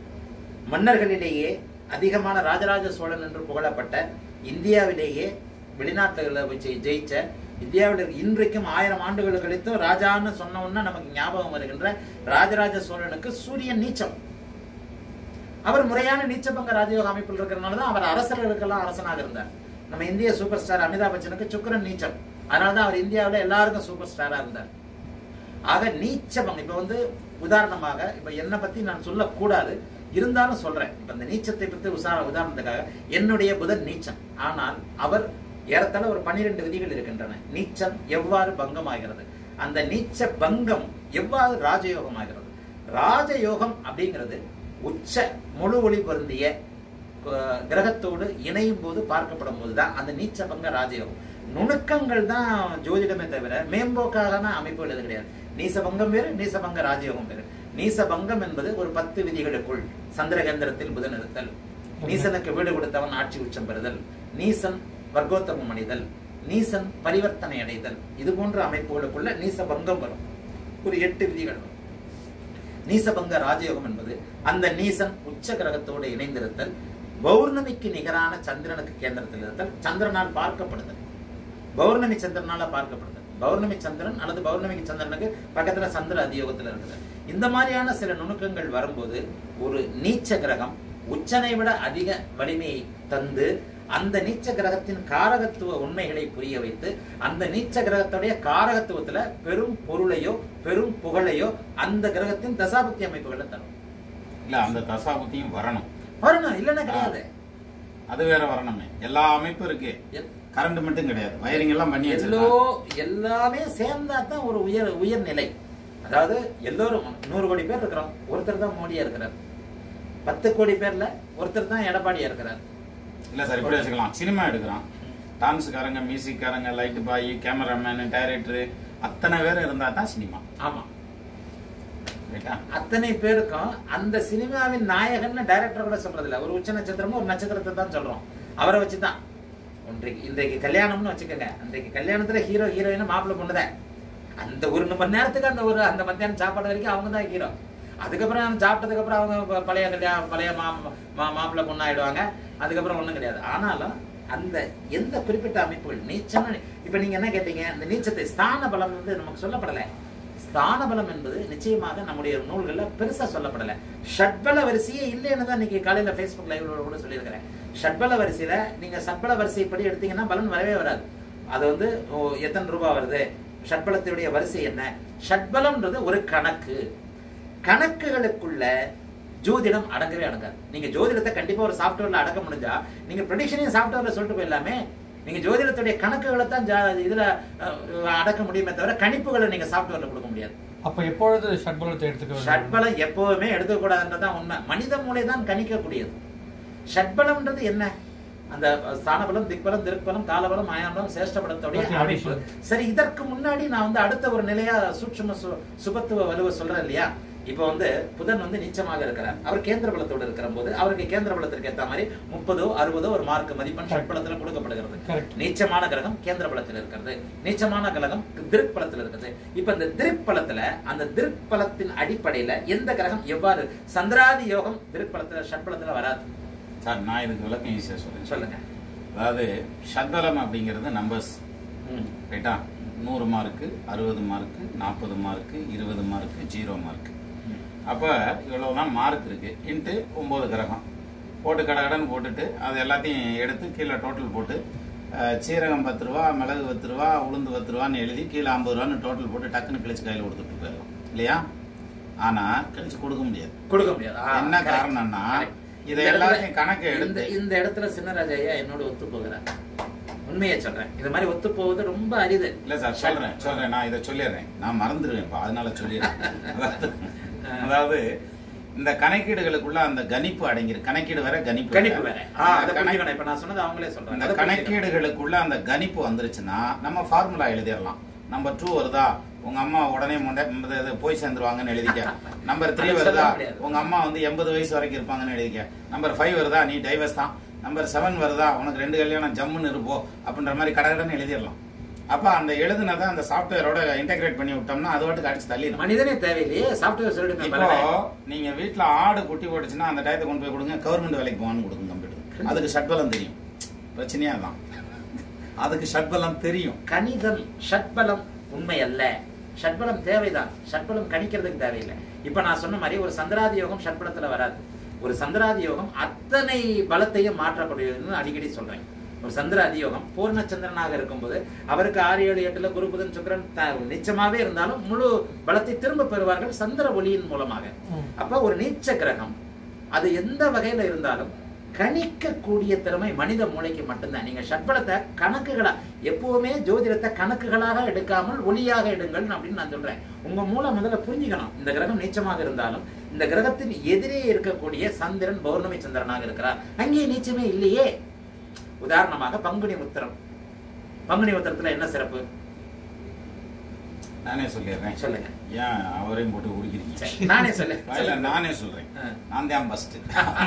மன்னர்களிலேயே அதிகமான ராஜராஜ சோழன் என்று புகழப்பட்ட இந்தியாவிலேயே வெளிநாட்டுகளில் வச்சு ஜெயிச்ச இந்தியாவில் இருக்க- இன்றைக்கும் ஆயிரம் ஆண்டுகள் கழித்தும் ராஜான்னு சொன்ன உடனே நமக்கு ஞாபகம் வருகின்ற ராஜராஜ சோழனுக்கு சூரியன் நீச்சம் அவர் முறையான நீச்சபங்க ராஜயோக அமைப்பில் இருக்கிறனால தான் அவர் அரசர்களுக்கெல்லாம் அரசனாக இருந்தார் நம்ம இந்திய சூப்பர் ஸ்டார் அமிதாப் பச்சனுக்கு சுக்கிரன் நீச்சம் அதனால தான் அவர் இந்தியாவில் எல்லாருக்கும் சூப்பர் ஸ்டாரா இருந்தார் ஆக நீச்சபங்க இப்ப வந்து உதாரணமாக இப்ப என்னை பத்தி நான் சொல்லக்கூடாது இருந்தாலும் சொல்றேன் இப்ப இந்த நீச்சத்தை பத்தி உசா உதாரணத்துக்காக என்னுடைய புதன் நீச்சம் ஆனால் அவர் ஏறத்தாழ ஒரு பன்னிரெண்டு விதிகள் இருக்கின்றன நீச்சம் எவ்வாறு பங்கமாகிறது அந்த நீச்ச பங்கம் எவ்வாறு ராஜயோகமாகிறது ராஜயோகம் அப்படிங்கிறது உச்ச முழு ஒளி பொருந்திய அஹ், கிரகத்தோடு இணையும் போது பார்க்கப்படும் போதுதான் அந்த நீச்ச பங்க ராஜயோகம் நுணுக்கங்கள் தான் ஜோதிடமே தவிர மேம்போக்கான அமைப்புகள் எது கிடையாது நீசபங்கம் வேறு நீசபங்க ராஜயோகம் வேறு நீசபங்கம் என்பது ஒரு பத்து விதிகளுக்குள் சந்திரகேந்திரத்தில் புதன் இருத்தல் நீசனுக்கு வீடு கொடுத்தவன் ஆட்சி உச்சம் பெறுதல் நீசன் வர்க்கோத்தமம் அடைதல் நீசன் பரிவர்த்தனை அடைதல் இது போன்ற அமைப்புகளுக்குள்ள நீசபங்கம் வரும் ஒரு எட்டு விதிகள் வரும் நீசபங்க ராஜயோகம் என்பது அந்த நீசன் உச்ச கிரகத்தோடு இணைந்திருத்தல் பௌர்ணமிக்கு நிகரான சந்திரனுக்கு கேந்திரத்தில் இருத்தல் சந்திரனால் பார்க்கப்படுதல் பௌர்ணமி சந்திரனால பார்க்கப்படுதல் பௌர்ணமி சந்திரன் அல்லது பௌர்ணமிக்கு சந்திரனுக்கு பக்கத்துல சந்திர அதியோகத்துல இருக்குது இந்த மாதிரியான சில நுணுக்கங்கள் வரும்போது ஒரு நீச்ச கிரகம் உச்சனை விட அதிக வலிமையை தந்து அந்த நீச்ச கிரகத்தின் காரகத்துவ உண்மைகளை புரிய வைத்து அந்த நீச்ச கிரகத்துடைய காரகத்துவத்துல பெரும் பொருளையோ பெரும் புகழையோ அந்த கிரகத்தின் தசாபக்தி அமைப்புகளை தரும் இல்ல அந்த தசாபுத்தியும் வரணும் வரணும் இல்லைன்னா கிடையாது அது வேற வரணுமே எல்லா அமைப்பும் இருக்கு எல்- கரண்ட் மட்டும் கிடையாது வயரிங் எல்லாம் பண்ணி எல்லோ வச்சிருக்கோம் எல்லாமே சேர்ந்தா தான் ஒரு உயர் உயர்நிலை அதாவது எல்லோரும் நூறு கோடி பேர் இருக்கிறோம் ஒருத்தர் தான் மோடியா இருக்கிறார் பத்து கோடி பேர்ல ஒருத்தர் தான் எடப்பாடியா இருக்கிறார் இல்ல சார் இப்படி வச்சுக்கலாம் சினிமா எடுக்கிறான் டான்ஸுக்காரங்க மியூசிக்காரங்க லைட் பாய் கேமராமேன் டைரக்டர் அத்தனை பேர் இருந்தா தான் சினிமா ஆமா ரைட்டா அத்தனை பேருக்கும் அந்த சினிமாவின் நாயகன் டைரக்டர் கூட சொல்றது இல்ல ஒரு உச்ச நட்சத்திரமும் ஒரு நட்சத்திரத்தை தான் சொல்றோம் அவரை வச்சுதான் இன்றைக்கு இன்றைக்கு கல்யாணம்னு வச்சுக்கோங்க அன்றைக்கு கல்யாணத்துல ஹீரோ ஹீரோயின் மாப்பிள்ளை பொண்ணுதான் அந்த ஒரு மணி நேரத்துக்கு அந்த ஒரு அந்த மத்தியானம் சாப்பாடு வரைக்கும் அவங்க தான் ஹீரோ அதுக்கப்புறம் அவங்க சாப்பிட்டதுக்கு அப்புறம் அவங்க ப- பழைய கல்யாணம் பழைய மா மா- மாப்பிள்ளை பொண்ணு ஆயிடுவாங்க அதுக்கப்புறம் ஒண்ணும் கிடையாது ஆனாலும் அந்த எந்த குறிப்பிட்ட அமைப்புகள் நீச்சம் இப்ப நீங்க என்ன கேட்டீங்க இந்த நீச்சத்தை ஸ்தான பலம் வந்து நமக்கு சொல்லப்படலை ஸ்தான பலம் என்பது நிச்சயமாக நம்முடைய நூல்கள்ல பெருசா சொல்லப்படல ஷட்பல வரிசையே இல்லைன்னு தான் இன்னைக்கு காலையில ஃபேஸ்புக் லைவ்ல கூட சொல்லியிருக்கிறேன் ஷட்பல வரிசையில நீங்க சட்பல வரிசைப்படி எடுத்தீங்கன்னா பலன் வரவே வராது அது வந்து ஓ, எத்தனை ரூபாய் வருது ஷட்பலத்தினுடைய வரிசை என்ன ஷட்பலம்ன்றது ஒரு கணக்கு கணக்குகளுக்குள்ள ஜோதிடம் அடங்கவே அடங்காது நீங்க ஜோதிடத்தை கண்டிப்பா ஒரு சாஃப்ட்வேர்ல அடக்க முடிஞ்சா நீங்க ப்ரெடிக்ஷனையும் சாஃப்ட்வேர்ல சொல்லிட்டு போயிடலாமே நீங்க ஜோதிடத்துடைய கணக்குகளை தான் ஜா- இதுல அஹ், அடக்க முடியுமே தவிர கணிப்புகளை நீங்க சாஃப்ட்வேர்ல கொடுக்க முடியாது அப்ப எப்பொழுது ஷட்பலத்தை எடுத்துக்க வேண்டும் ஷட்பலம் எப்பவுமே எடுக்கக்கூடாதுன்றதான் உண்மை மனித மூளை தான் கணிக்கக்கூடியது ஷட்பலம்ன்றது என்ன அந்த ஸ்தானபலம் திக்பலம் திருப்பலம் காலபலம் மாயாபலம் சேஷ்டபலத்தோடைய Okay, அமைப்பு addition. சரி இதற்கு முன்னாடி நான் வந்து அடுத்த ஒரு நிலையா சூட்சும சு- சுபத்துவ வலுவை சொல்றேன் இல்லையா இப்போ வந்து புதன் வந்து நீச்சமாக இருக்கிறார் அவர் கேந்திர பலத்தோடு இருக்கிற போது அவருக்கு கேந்திர பலத்திற்கு ஏத்த மாதிரி முப்பதோ அறுபதோ ஒரு மார்க் மதிப்பெண் ஷட்பலத்துல கொடுக்கப்படுகிறது Correct. நீச்சமான கிரகம் கேந்திர பலத்தில் இருக்கிறது நீச்சமான கிரகம் திருக் பலத்தில் இருக்குது இப்ப இந்த திருக் பலத்துல அந்த திருக் பலத்தின் அடிப்படையில எந்த கிரகம் எவ்வாறு சந்திராதி யோகம் திருக் பலத்துல ஷட்பலத்துல வராது சார் நான் இதுக்கு விளக்கம் ஈஸியா சொல்றேன் சொல்லுங்க அதாவது ஷட்பலம் அப்படிங்கிறது நம்பர்ஸ் ம். ரைட்டா நூறு மார்க்கு அறுபது மார்க்கு நாற்பது மார்க்கு இருபது மார்க்கு ஜீரோ மார்க் அப்போ இவ்வளவுதான் மார்க் இருக்கு இன்ட்டு ஒம்பது கிரகம் போட்டு கடகடன்னு போட்டுட்டு அது எல்லாத்தையும் எடுத்து கீழே டோட்டல் போட்டு அஹ், சீரகம் பத்து ரூபா மிளகு பத்து ரூபா உளுந்து பத்து ரூபான்னு எழுதி கீழே ஐம்பது ரூபான்னு டோட்டல் போட்டு டக்குன்னு கிழிச்சு கையில் கொடுத்துட்டு போயிடலாம் இல்லையா ஆனா கழிச்சு கொடுக்க முடியாது கொடுக்க முடியாது ஆ, என்ன correct. காரணம்னா, Correct. இதை இந்த எல்லாத்தையும் இடத்துல- கணக்கு எடுத்து- இந்த இந்த இடத்துல சின்னராஜ ஐயா என்னோட ஒத்து போகிறார் உண்மையை சொல்றேன் இது மாதிரி ஒத்து போவது ரொம்ப அரிது இல்ல சார் சொல்றேன் சொல்றேன் நான் இதை சொல்லிடுறேன் நான் மறந்துடுவேன்ப்பா அதனால சொல்லிடுறேன் அதாவது- அதாவது இந்த கணக்கீடுகளுக்குள்ள அந்த கணிப்பு அடங்கியிருக்கு கணக்கீடு வேற கணிப்பு கணிப்பு வேற ஆ, அதை அந்த கணக்கு- புரிஞ்சுக்கணும். இப்ப நான் சொன்னது அவங்களே சொல்றாங்க அந்த அதை புரிஞ்சுக்கணும். கணக்கீடுகளுக்குள்ள அந்த கணிப்பு வந்துருச்சுன்னா நம்ம ஃபார்முலா எழுதிடலாம் நம்பர் டூ வருதா உங்க அம்மா உடனே முண்டை- இந்த இது போய் சேர்ந்துருவாங்கன்னு எழுதிக்க நம்பர் த்ரீ அது சொல்ல வருதா முடியாது. உங்க அம்மா வந்து எண்பது வயசு வரைக்கும் இருப்பாங்கன்னு எழுதிக்க நம்பர் ஃபைவ் வருதா நீ டைவர்ஸ் தான் நம்பர் செவன் வருதா உனக்கு ரெண்டு கல்யாணம் ஜம்முன்னு இருப்போ அப்படின்ற மாதிரி கடகடன்னு எழுதிடலாம் அப்ப அந்த எழுதுனதை அந்த சாஃப்ட்வேரோட இன்டகிரேட் பண்ணி விட்டோம்னா அது வாட்டுக்கு அடிச்சு தள்ளிடும் மனிதனே தேவையில்லையே சாஃப்ட்வேர் சொல்லிடுமே இப்போ பலனை. நீங்க வீட்ல ஆடு குட்டி போட்டுச்சுன்னா அந்த டயத்தை கொண்டு போய் கொடுங்க கவர்மெண்ட் வேலைக்கு போவான்னு கொடுங்க கம்ப்யூட்டர் அதுக்கு ஷட்பலம் தெரியும் பிரச்சனையே அதான் அதுக்கு ஷட்பலம் தெரியும் கணிதம் ஷட்பலம் உண்மை அல்ல ஷட்பலம் தேவைதான் ஷட்பலம் கணிக்கிறதுக்கு தேவையில்லை இப்ப நான் சொன்ன மாதிரி ஒரு சந்திராதி யோகம் ஷட்பலத்துல வராது ஒரு சந்திராதி யோகம் அத்தனை பலத்தையும் மாற்றக்கூடியதுன்னு அடிக்கடி சொல்றேன் ஒரு சந்திராதி யோகம் பூர்ணச்சந்திரனாக இருக்கும்போது அவருக்கு ஆறு ஏழு எட்டுல குரு புதன் சுக்கிரன் த- நிச்சயமாவே இருந்தாலும் முழு பலத்தை திரும்ப பெறுவார்கள் சந்திர ஒளியின் மூலமாக ம். அப்ப ஒரு நீச்ச கிரகம் அது எந்த வகையில இருந்தாலும் கணிக்கக்கூடிய திறமை மனித மூளைக்கு மட்டும்தான் நீங்க ஷட்பலத்தை கணக்குகளா எப்பவுமே ஜோதிடத்தை கணக்குகளாக எடுக்காமல் ஒளியாக எடுங்கள் அப்படின்னு நான் சொல்றேன் உங்க மூளை முதல்ல புரிஞ்சுக்கணும் இந்த கிரகம் நீச்சமாக இருந்தாலும் இந்த கிரகத்தின் எதிரே இருக்கக்கூடிய சந்திரன் பௌர்ணமி சந்திரனாக இருக்கிறார் அங்கே நீச்சமே இல்லையே உதாரணமாக பங்குனி உத்திரம் பங்குனி உத்திரத்துல என்ன சிறப்பு நானே சொல்லிடுறேன் சொல்லுங்க ஏன் அவரையும் போட்டு உருக்கிறீங்க சரி, நானே சொல்லு இல்ல நானே சொல்றேன் ஆ. நான் தான் பஸ்ட்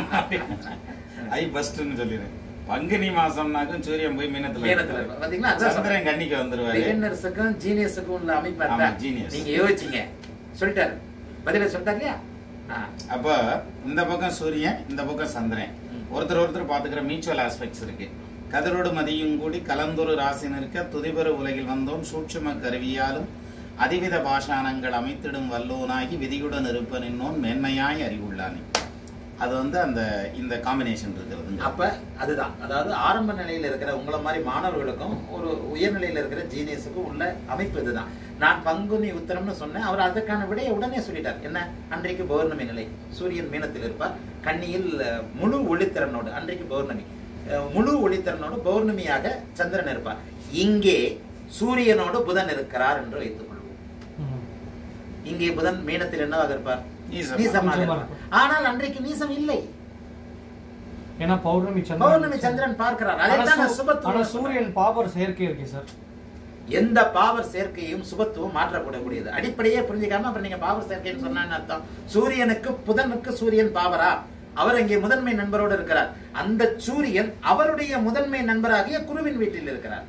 ஐ பஸ்ட்னு சொல்லிடுறேன் பங்குனி மாசம்னாக்கும் சூரியன் போய் மீனத்துல மீனத்துல இருப்பாரு. பாத்தீங்களா? அதான் சந்திரன் கன்னிக்கு வந்துருவாரு பிகினர்ஸுக்கும் ஜீனியஸுக்கும் உள்ள அமைப்பு ஆமா, அதான். genius. நீங்க யோசிச்சீங்க சொல்லிட்டாரு பதில சொல்லிட்டாரு இல்லையா ஆ. அப்ப இந்த பக்கம் சூரியன் இந்த பக்கம் சந்திரன் ம். ஒருத்தர் ஒருத்தர் பாத்துக்கிற மியூச்சுவல் ஆஸ்பெக்ட்ஸ் இருக்கு கதிரோடு மதியும் கூடி கலந்தொரு ராசி நிற்க துதிபெரு உலகில் வந்தோம் சூட்சும கருவியாலும் அதிவித பாஷாணங்கள் அமைத்திடும் வல்லோனாகி விதியுடன் இருப்ப நின்னோன் மேன்மையாய் அறிவுள்ளானே அது வந்து அந்த இந்த காம்பினேஷன் இருக்கிறது அப்ப அதுதான் அதாவது ஆரம்ப நிலையில இருக்கிற உங்களை மாதிரி மாணவர்களுக்கும் ஒரு உயர்நிலையில இருக்கிற ஜீனியஸுக்கும் உள்ள அமைப்பு இதுதான் நான் பங்குனி உத்தரம்னு சொன்னேன் அவர் அதற்கான விடையை உடனே சொல்லிட்டார் என்ன அன்றைக்கு பௌர்ணமி நிலை சூரியன் மீனத்தில் இருப்பார் கன்னியில் அஹ், முழு ஒளித்திறனோடு அன்றைக்கு பௌர்ணமி அஹ், முழு ஒளித்திறனோடு பௌர்ணமியாக சந்திரன் இருப்பார் இங்கே சூரியனோடு புதன் இருக்கிறார் என்று வைத்துக் கொள்வோம் ம். இங்கே புதன் மீனத்தில் என்னவாக இருப்பார் நீசமா. நீசமாக நீசமா இருப்பார் ஆனால் அன்றைக்கு நீசம் இல்லை ஏன்னா பௌர்ணமி சந்திரன் பௌர்ணமி சந்திரன் பார்க்கிறார் ஆனா அதைத்தான் நான் சூ- சுபத்துவம் ஆனா சொல்றேன். சூரியன் பாபர் செயற்கை இருக்கு சார் எந்த பாவர் சேர்க்கையும் சுபத்துவம் மாற்றப்படக்கூடியது அடிப்படையே புரிஞ்சுக்காம அப்புறம் நீங்க பாவர் சேர்க்கைன்னு சொன்னான்னு அர்த்தம் சூரியனுக்கு புதனுக்கு சூரியன் பாவரா அவர் அங்கே முதன்மை நண்பரோடு இருக்கிறார் அந்த சூரியன் அவருடைய முதன்மை நண்பராகிய குருவின் வீட்டில் இருக்கிறார்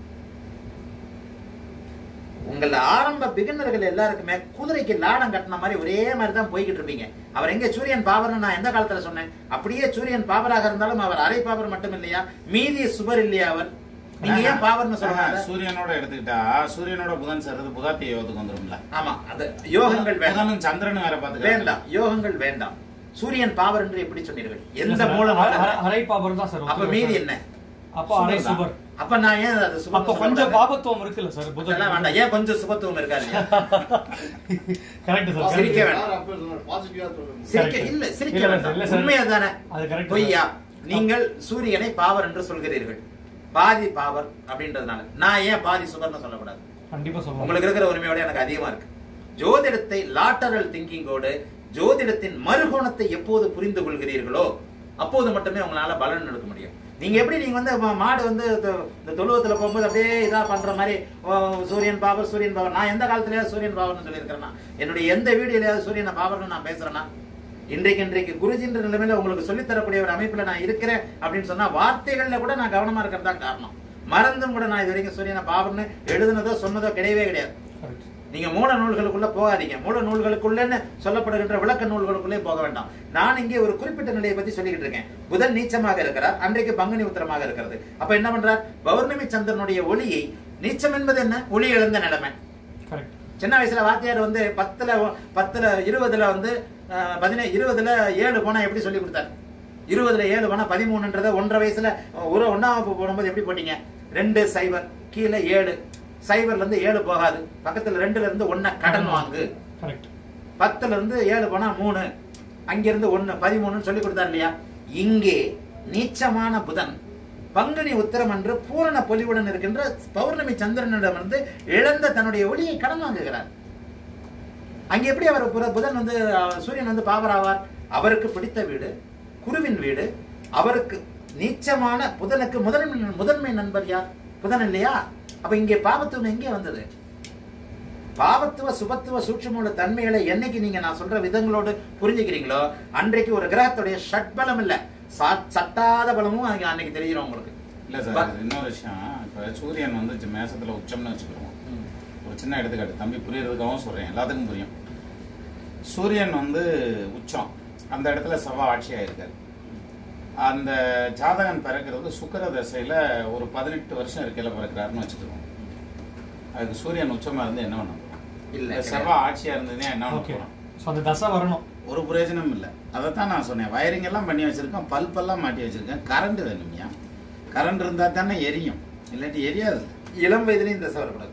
உங்கள ஆரம்ப பிகினர்கள் எல்லாருக்குமே குதிரைக்கு லாடம் கட்டின மாதிரி ஒரே மாதிரி தான் போய்கிட்டு இருப்பீங்க அவர் எங்க சூரியன் பாவர்னு நான் எந்த காலத்துல சொன்னேன் அப்படியே சூரியன் பாவராக இருந்தாலும் அவர் அரை பாவர் மட்டும் இல்லையா மீதி சுவர் இல்லையா அவர் நீங்க ஏன் பாவர்னு ஆஹா, சொல்றாங்க சூரியனோட எடுத்துக்கிட்டா சூரியனோட புதன் சேர்றது புதாத்தி யோகத்துக்கு வந்துரும்ல ஆமா அது யோகங்கள் வேண்டாம் புதனும் சந்திரன் வேற பாத்துக்கலாம் வேண்டாம் யோகங்கள் வேண்டாம் சூரியன் பாவர் என்று எப்படி சொன்னீர்கள் இல்ல எந்த சார், மூலம் அரை- அரை- அரை பாபர் தான் சார் அப்ப மீதி என்ன அப்போ அரை சுபர் தான். சுபர் அப்ப நான் ஏன் அது சுபம் அப்ப கொஞ்சம் பாபத்துவம் இருக்குல்ல சார் அதெல்லாம் புதன் வேண்டாம் ஏன் கொஞ்சம் சுபத்துவம் இருக்கா இல்லையா கரெக்ட் சார் சிரிக்க correct. வேண்டாம். யார் அப்ப சொன்னாரு? பாசிட்டிவா சொல்லுங்க. சிரிக்க Correct. இல்ல சிரிக்க இல்ல, வேண்டாம் இல்ல சார். உண்மையதானே அது correct பொய்யா சார். நீங்கள் சூரியனை பாவர் என்று சொல்கிறீர்கள் பாதி பாவர் அப்படின்றதுனால நான் ஏன் பாதி சுபர்னு சொல்லக்கூடாது கண்டிப்பா சொல்லுவோம் உங்களுக்கு இருக்கிற உரிமையோட எனக்கு அதிகமா இருக்கு ஜோதிடத்தை லாட்டரல் திங்கிங்கோடு ஜோதிடத்தின் மறுகோணத்தை எப்போது புரிந்து கொள்கிறீர்களோ அப்போது மட்டுமே உங்களால பலன் எடுக்க முடியும் நீங்க எப்படி நீங்க வந்து ம- மாடு வந்து தொ- இந்த தொழுவத்துல போகும்போது அப்படியே இதா பண்ற மாதிரி ஓ, சூரியன் பாவர் சூரியன் பாவர் நான் எந்த காலத்துலயாவது சூரியன் பாவர்னு சொல்லியிருக்கிறேன்னா என்னுடைய எந்த வீடியோலயாவது சூரியனை பாவர்னு நான் பேசுறேன்னா இன்றைக்கு இன்றைக்கு குருஜின்ற நிலைமையில உங்களுக்கு சொல்லித் தரக்கூடிய ஒரு அமைப்புல நான் இருக்கிறேன் அப்படின்னு சொன்னா வார்த்தைகள்ல கூட நான் கவனமா இருக்கிறதா காரணம் மறந்தும் கூட நான் இது வரைக்கும் சூரியனை பாவர்னு எழுதுனதோ சொன்னதோ கிடையவே கிடையாது கரெக்ட் நீங்க மூல நூல்களுக்குள்ள போகாதீங்க மூல நூல்களுக்குள்ளன்னு சொல்லப்படுகின்ற விளக்க நூல்களுக்குள்ளே போக வேண்டாம் நான் இங்கே ஒரு குறிப்பிட்ட நிலையை பத்தி சொல்லிக்கிட்டு இருக்கேன் புதன் நீச்சமாக இருக்கிறார் அன்றைக்கு பங்குனி உத்தரமாக இருக்கிறது அப்ப என்ன பண்றார் பௌர்ணமி சந்திரனுடைய ஒளியை நீச்சம் என்பது என்ன ஒளி இழந்த நிலைமை கரெக்ட் சின்ன வயசுல வாத்தியார் வந்து பத்துல ஒ- பத்துல இருபதுல வந்து அஹ், பதினே இருபதுல ஏழு போனா எப்படி சொல்லி கொடுத்தாரு இருபதுல ஏழு போனா பதிமூணுன்றத ஒன்றரை வயசுல ஒரு ஒன்னாம் வகுப்பு போடும்போது எப்படி போட்டீங்க ரெண்டு சைபர் கீழே ஏழு சைபர்ல இருந்து ஏழு போகாது பக்கத்துல ரெண்டுல இருந்து ஒன்ன கடன் வாங்கு கரெக்ட் பத்துல இருந்து ஏழு போனா மூணு அங்கிருந்து ஒண்ணு பதிமூணுன்னு சொல்லி கொடுத்தாரு இல்லையா இங்கே நீச்சமான புதன் பங்குனி உத்தரம் அன்று பூரண பொலிவுடன் இருக்கின்ற பௌர்ணமி சந்திரனிடமிருந்து இழந்த தன்னுடைய ஒளியை கடன் வாங்குகிறார் அங்க எப்படி அவர் புர- புதன் வந்து அஹ், சூரியன் வந்து பாவராவார் அவருக்கு பிடித்த வீடு குருவின் வீடு அவருக்கு நீச்சமான புதனுக்கு முதன்மை முதன்மை நண்பர் யார் புதன் இல்லையா அப்ப இங்கே பாவத்துவம் எங்கே வந்தது பாவத்துவ சுபத்துவ சூட்சுமோட தன்மைகளை என்னைக்கு நீங்க நான் சொல்ற விதங்களோடு புரிஞ்சுக்கிறீங்களோ அன்றைக்கு ஒரு கிரகத்துடைய ஷட்பலம் இல்ல சா- சட்டாத பலமும் அன்னைக்கு அன்னைக்கு தெரிஞ்சிடும் உங்களுக்கு இல்ல சார் இன்னொரு விஷயம் இப்ப சூரியன் வந்து சி- மேசத்துல உச்சம்னு வச்சுக்கிறோம் ம். ஒரு சின்ன எடுத்துக்காட்டு தம்பி புரியறதுக்காகவும் சொல்றேன் எல்லாத்துக்கும் புரியும் சூரியன் வந்து உச்சம் அந்த இடத்துல செவ்வாய் ஆட்சியா இருக்காரு அந்த ஜாதகன் பிறக்கிறது சுக்கிர தசையில ஒரு பதினெட்டு வருஷம் இருக்கையில பிறக்கிறாருன்னு வச்சுக்கிறோம் அதுக்கு சூரியன் உச்சமா இருந்து என்ன பண்ண போறோம் இல்ல, இல்ல செவ்வாய் ஆட்சியா இருந்ததுன்னா என்ன பண்ண ஓகே போறோம் ஸோ அந்த தசை வரணும் ஒரு பிரயோஜனம் இல்லை அதைத்தான் நான் சொன்னேன் வயரிங் எல்லாம் பண்ணி வச்சிருக்கேன் பல்ப் எல்லாம் மாட்டி வச்சிருக்கேன் கரண்ட் வேணும்யா கரண்ட் இருந்தா தானே எரியும் இல்லாட்டி எரியாது இளம் வயதுலயும் இந்த வரக்கூடாது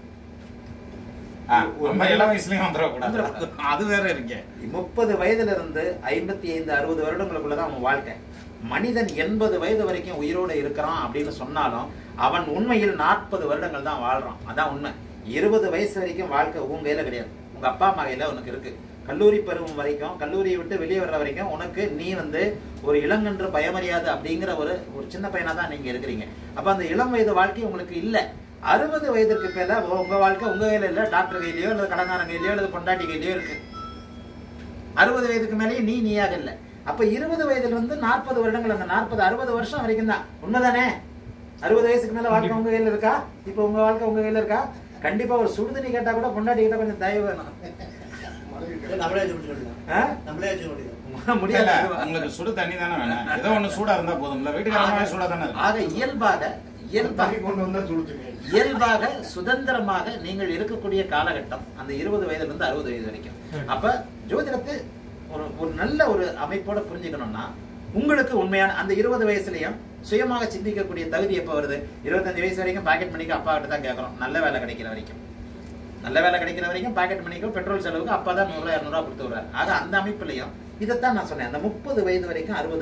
ஆ, ஒரு ரொம்ப மனிதன் இளம் வயசுலயும் வந்துடக்கூடாது வந்துடக்கூடாது. அது வேற இருக்கேன் முப்பது வயதுல இருந்து ஐம்பத்தி ஐந்து அறுபது வருடங்களுக்குள்ளதான் அவன் வாழ்க்கை மனிதன் எண்பது வயது வரைக்கும் உயிரோட இருக்கிறான் அப்படின்னு சொன்னாலும் அவன் உண்மையில் நாற்பது வருடங்கள் தான் வாழ்றான் அதான் உண்மை இருபது வயசு வரைக்கும் வாழ்க்கை உன் கையில கிடையாது உங்க அப்பா அம்மா கையில உனக்கு இருக்கு கல்லூரி பருவம் வரைக்கும் கல்லூரியை விட்டு வெளியே வர்ற வரைக்கும் உனக்கு நீ வந்து ஒரு இளங்கன்று பயமறியாது அப்படிங்கிற ஒரு ஒரு சின்ன பையனா தான் நீங்க இருக்கிறீங்க அப்ப அந்த இளம் வயது வாழ்க்கை உங்களுக்கு இல்ல அறுபது வயதிற்கு மேல உங்க வாழ்க்கை உங்க கையில இல்ல டாக்டர் கையிலயோ அல்லது கடங்காரன் கையிலயோ அல்லது பொண்டாட்டி கையிலயோ இருக்கு அறுபது வயதுக்கு மேலேயே நீ நீயாக இல்லை அப்ப இருபது வயதுல இருந்து நாற்பது வருடங்கள் அந்த நாற்பது அறுபது வருஷம் வரைக்கும் தான் உண்மைதானே அறுபது வயசுக்கு மேல வாழ்க்கை உங்க கையில இருக்கா இப்ப உங்க வாழ்க்கை உங்க கையில இருக்கா கண்டிப்பா ஒரு சுடுதண்ணி கேட்டா கூட பொண்டாட்டி கிட்ட கொஞ்சம் தயவு வேணும் நம்மளே வச்சு முடிச்சிடலாம். ஆ? நம்மளே வச்சு முடிக்கலாம். இல்ல, முடியாது உங்களுக்கு சுடு தண்ணி தானே வேணும் ஏதோ ஒண்ணு சூடா இருந்தா போதும்ல வீட்டுக்காரங்க சூடா தானே இருக்கு ஆக இயல்பாக இயல்பாக தண்ணி கொண்டு வந்தா சுடுத்துங்க இயல்பாக சுதந்திரமாக நீங்கள் இருக்கக்கூடிய காலகட்டம் அந்த இருபது வயதுல இருந்து அறுபது வயது வரைக்கும் அப்ப ஜோதிடத்தை ஒரு ஒரு நல்ல ஒரு அமைப்போட புரிஞ்சுக்கணும்னா உங்களுக்கு உண்மையான அந்த இருபது வயசுலயும் சுயமாக சிந்திக்கக்கூடிய தகுதி எப்ப வருது இருபத்தஞ்சு வயசு வரைக்கும் பாக்கெட் மணிக்கு அப்பா கிட்ட தான் கேட்கறோம் நல்ல வேலை கிடைக்கிற வரைக்கும் நல்ல வேலை கிடைக்கிற வரைக்கும் பாக்கெட் மணிக்கும் பெட்ரோல் செலவுக்கு அப்பா தான் நூறுரூவா இரநூறுவா கொடுத்து விடுறாரு ஆக அந்த அமைப்புலையும் இதைத்தான் நான் சொன்னேன் அந்த முப்பது வயது வரைக்கும் அறுபது வயது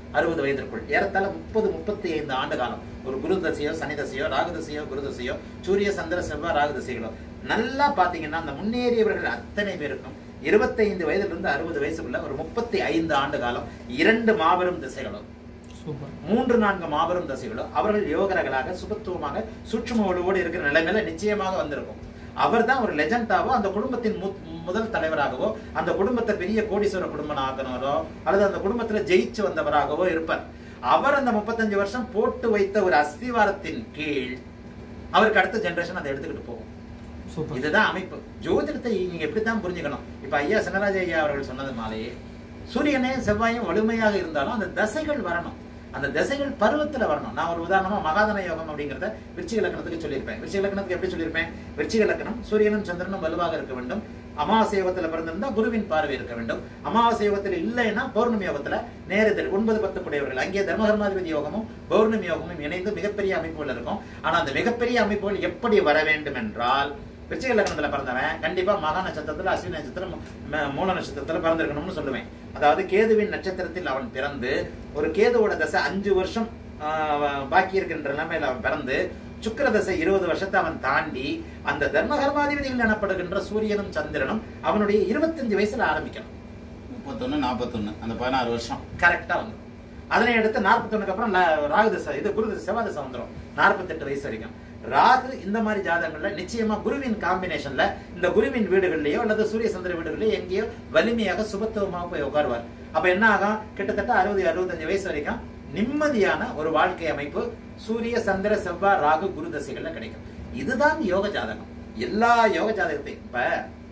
அறுபது வயதிற்குள் ஏறத்தாழ முப்பது முப்பத்தி ஐந்து ஆண்டு காலம் ஒரு குரு தசையோ சனி தசையோ ராகு தசையோ குரு தசையோ சூரிய சந்திர செவ்வாய் ராகு தசைகளோ நல்லா பாத்தீங்கன்னா அந்த முன்னேறியவர்கள் அத்தனை பேருக்கும் இருபத்தைந்து வயதிலிருந்து அறுபது வயசுக்குள்ள ஒரு முப்பத்தி ஐந்து ஆண்டு காலம் இரண்டு மாபெரும் திசைகளும் சூப்பர் மூன்று நான்கு மாபெரும் தசைகளோ அவர்கள் யோகரகளாக சுபத்துவமாக சூட்சும ஒழுவோடு இருக்கிற நிலைமையில நிச்சயமாக வந்திருக்கும் அவர் தான் ஒரு லெஜண்டாவோ அந்த குடும்பத்தின் மு- முதல் தலைவராகவோ அந்த குடும்பத்தை பெரிய கோடீஸ்வர குடும்பம் ஆக்கணவரோ அல்லது அந்த குடும்பத்துல ஜெயிச்சு வந்தவராகவோ இருப்பார் அவர் அந்த முப்பத்தஞ்சு வருஷம் போட்டு வைத்த ஒரு அஸ்திவாரத்தின் கீழ் அவருக்கு அடுத்த ஜெனரேஷன் அதை எடுத்துக்கிட்டு போகும் சூப்பர் இதுதான் அமைப்பு ஜோதிடத்தை நீங்க எப்படித்தான் புரிஞ்சுக்கணும் இப்ப ஐயா சினராஜ ஐயா அவர்கள் சொன்னது மாலையே சூரியனே செவ்வாயும் வலிமையாக இருந்தாலும் அந்த தசைகள் வரணும் அந்த தசைகள் பருவத்துல வரணும் நான் ஒரு உதாரணமா மகாதன யோகம் அப்படிங்கறத விருச்சிக லக்கணத்துக்கு சொல்லியிருப்பேன் விருச்சிக லக்கணத்துக்கு எப்படி சொல்லியிருப்பேன் விருச்சிக லக்கணம் சூரியனும் சந்திரனும் வலுவாக இருக்க வேண்டும் அமாவாசை யோகத்துல பிறந்திருந்தா குருவின் பார்வை இருக்க வேண்டும் அமாவாசை யோகத்துல இல்லைன்னா பௌர்ணமி யோகத்துல நேரத்தில் ஒன்பது பத்து கூடியவர்கள் அங்கே தர்மகர்மாதிபதி யோகமும் பௌர்ணமி யோகமும் இணைந்து மிகப்பெரிய அமைப்புகள் இருக்கும் ஆனா அந்த மிகப்பெரிய அமைப்புகள் எப்படி வர வேண்டும் என்றால் விருச்சிக லக்னத்துல பிறந்தவன் கண்டிப்பா மகா நட்சத்திரத்துல அஸ்வினி நட்சத்திரம் ம- மூல நட்சத்திரத்துல பிறந்திருக்கணும்னு சொல்லுவேன் அதாவது கேதுவின் நட்சத்திரத்தில் அவன் பிறந்து ஒரு கேதுவோட தசை அஞ்சு வருஷம் ஆஹ், பாக்கி இருக்கின்ற நிலைமையில அவன் பிறந்து சுக்கிர தசை இருபது வருஷத்தை அவன் தாண்டி அந்த தர்மகர்மாதிபதிகள் எனப்படுகின்ற சூரியனும் சந்திரனும் அவனுடைய இருபத்தஞ்சு வயசுல ஆரம்பிக்கணும் முப்பத்தொன்னு நாற்பத்தொன்னு அந்த பதினாறு வருஷம் கரெக்டா வந்துடும் அதனை அடுத்து நாற்பத்தொன்னுக்கு அப்புறம் ல- ராகு தசை இது குரு தசை செவ்வாய் தசை வந்துடும் நாற்பத்தெட்டு வயசு வரைக்கும் ராகு இந்த மாதிரி ஜாதகங்கள்ல நிச்சயமா குருவின் காம்பினேஷன்ல இந்த குருவின் வீடுகள்லயோ அல்லது சூரிய சந்திர வீடுகள்லயோ எங்கேயோ வலிமையாக சுபத்துவமாக போய் உட்காருவார் அப்ப என்ன ஆகும் கிட்டத்தட்ட அறுபது அறுபத்தஞ்சு வயசு வரைக்கும் நிம்மதியான ஒரு வாழ்க்கை அமைப்பு சூரிய சந்திர செவ்வாய் ராகு குரு தசைகள்ல கிடைக்கும் இதுதான் யோக ஜாதகம் எல்லா யோக ஜாதகத்தையும் இப்ப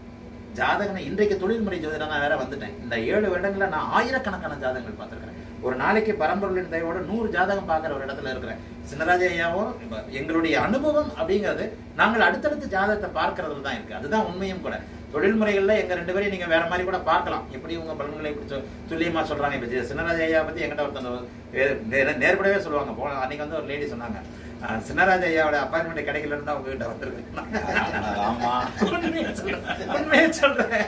ஜாதகம் இன்றைக்கு தொழில்முறை ஜோதிடம் நான் வேற வந்துட்டேன் இந்த ஏழு வருடங்கள்ல நான் ஆயிரக்கணக்கான ஜாதகங்கள் பார்த்திருக்கிறேன் ஒரு நாளைக்கு பரம்பொருளின் தயவோட நூறு ஜாதகம் பார்க்குற ஒரு இடத்துல இருக்கிறேன் சின்னராஜ ஐயாவும் இப்ப எங்களுடைய அனுபவம் அப்படிங்கிறது நாங்கள் அடுத்தடுத்து ஜாதகத்தை பார்க்கறதுல தான் இருக்கு அதுதான் உண்மையும் கூட தொழில்முறைகள்ல எங்க ரெண்டு பேரையும் நீங்க வேற மாதிரி கூட பார்க்கலாம் எப்படி உங்க பலன்களை இப்படி சொ- துல்லியமா சொல்றாங்க இப்ப ஜி- சின்னராஜ ஐயா பத்தி என்கிட்ட ஒருத்தர் வே- நே- நேர்படவே சொல்லுவாங்க போன அன்னைக்கு வந்து ஒரு லேடி சொன்னாங்க "அஹ், சின்னராஜ ஐயாவோட அப்பாயின்மெண்ட் கிடைக்கல இருந்தா உங்ககிட்ட வந்திருக்கு ஆமா உண்மையை சொல்றேன். உண்மையை சொல்றேன்.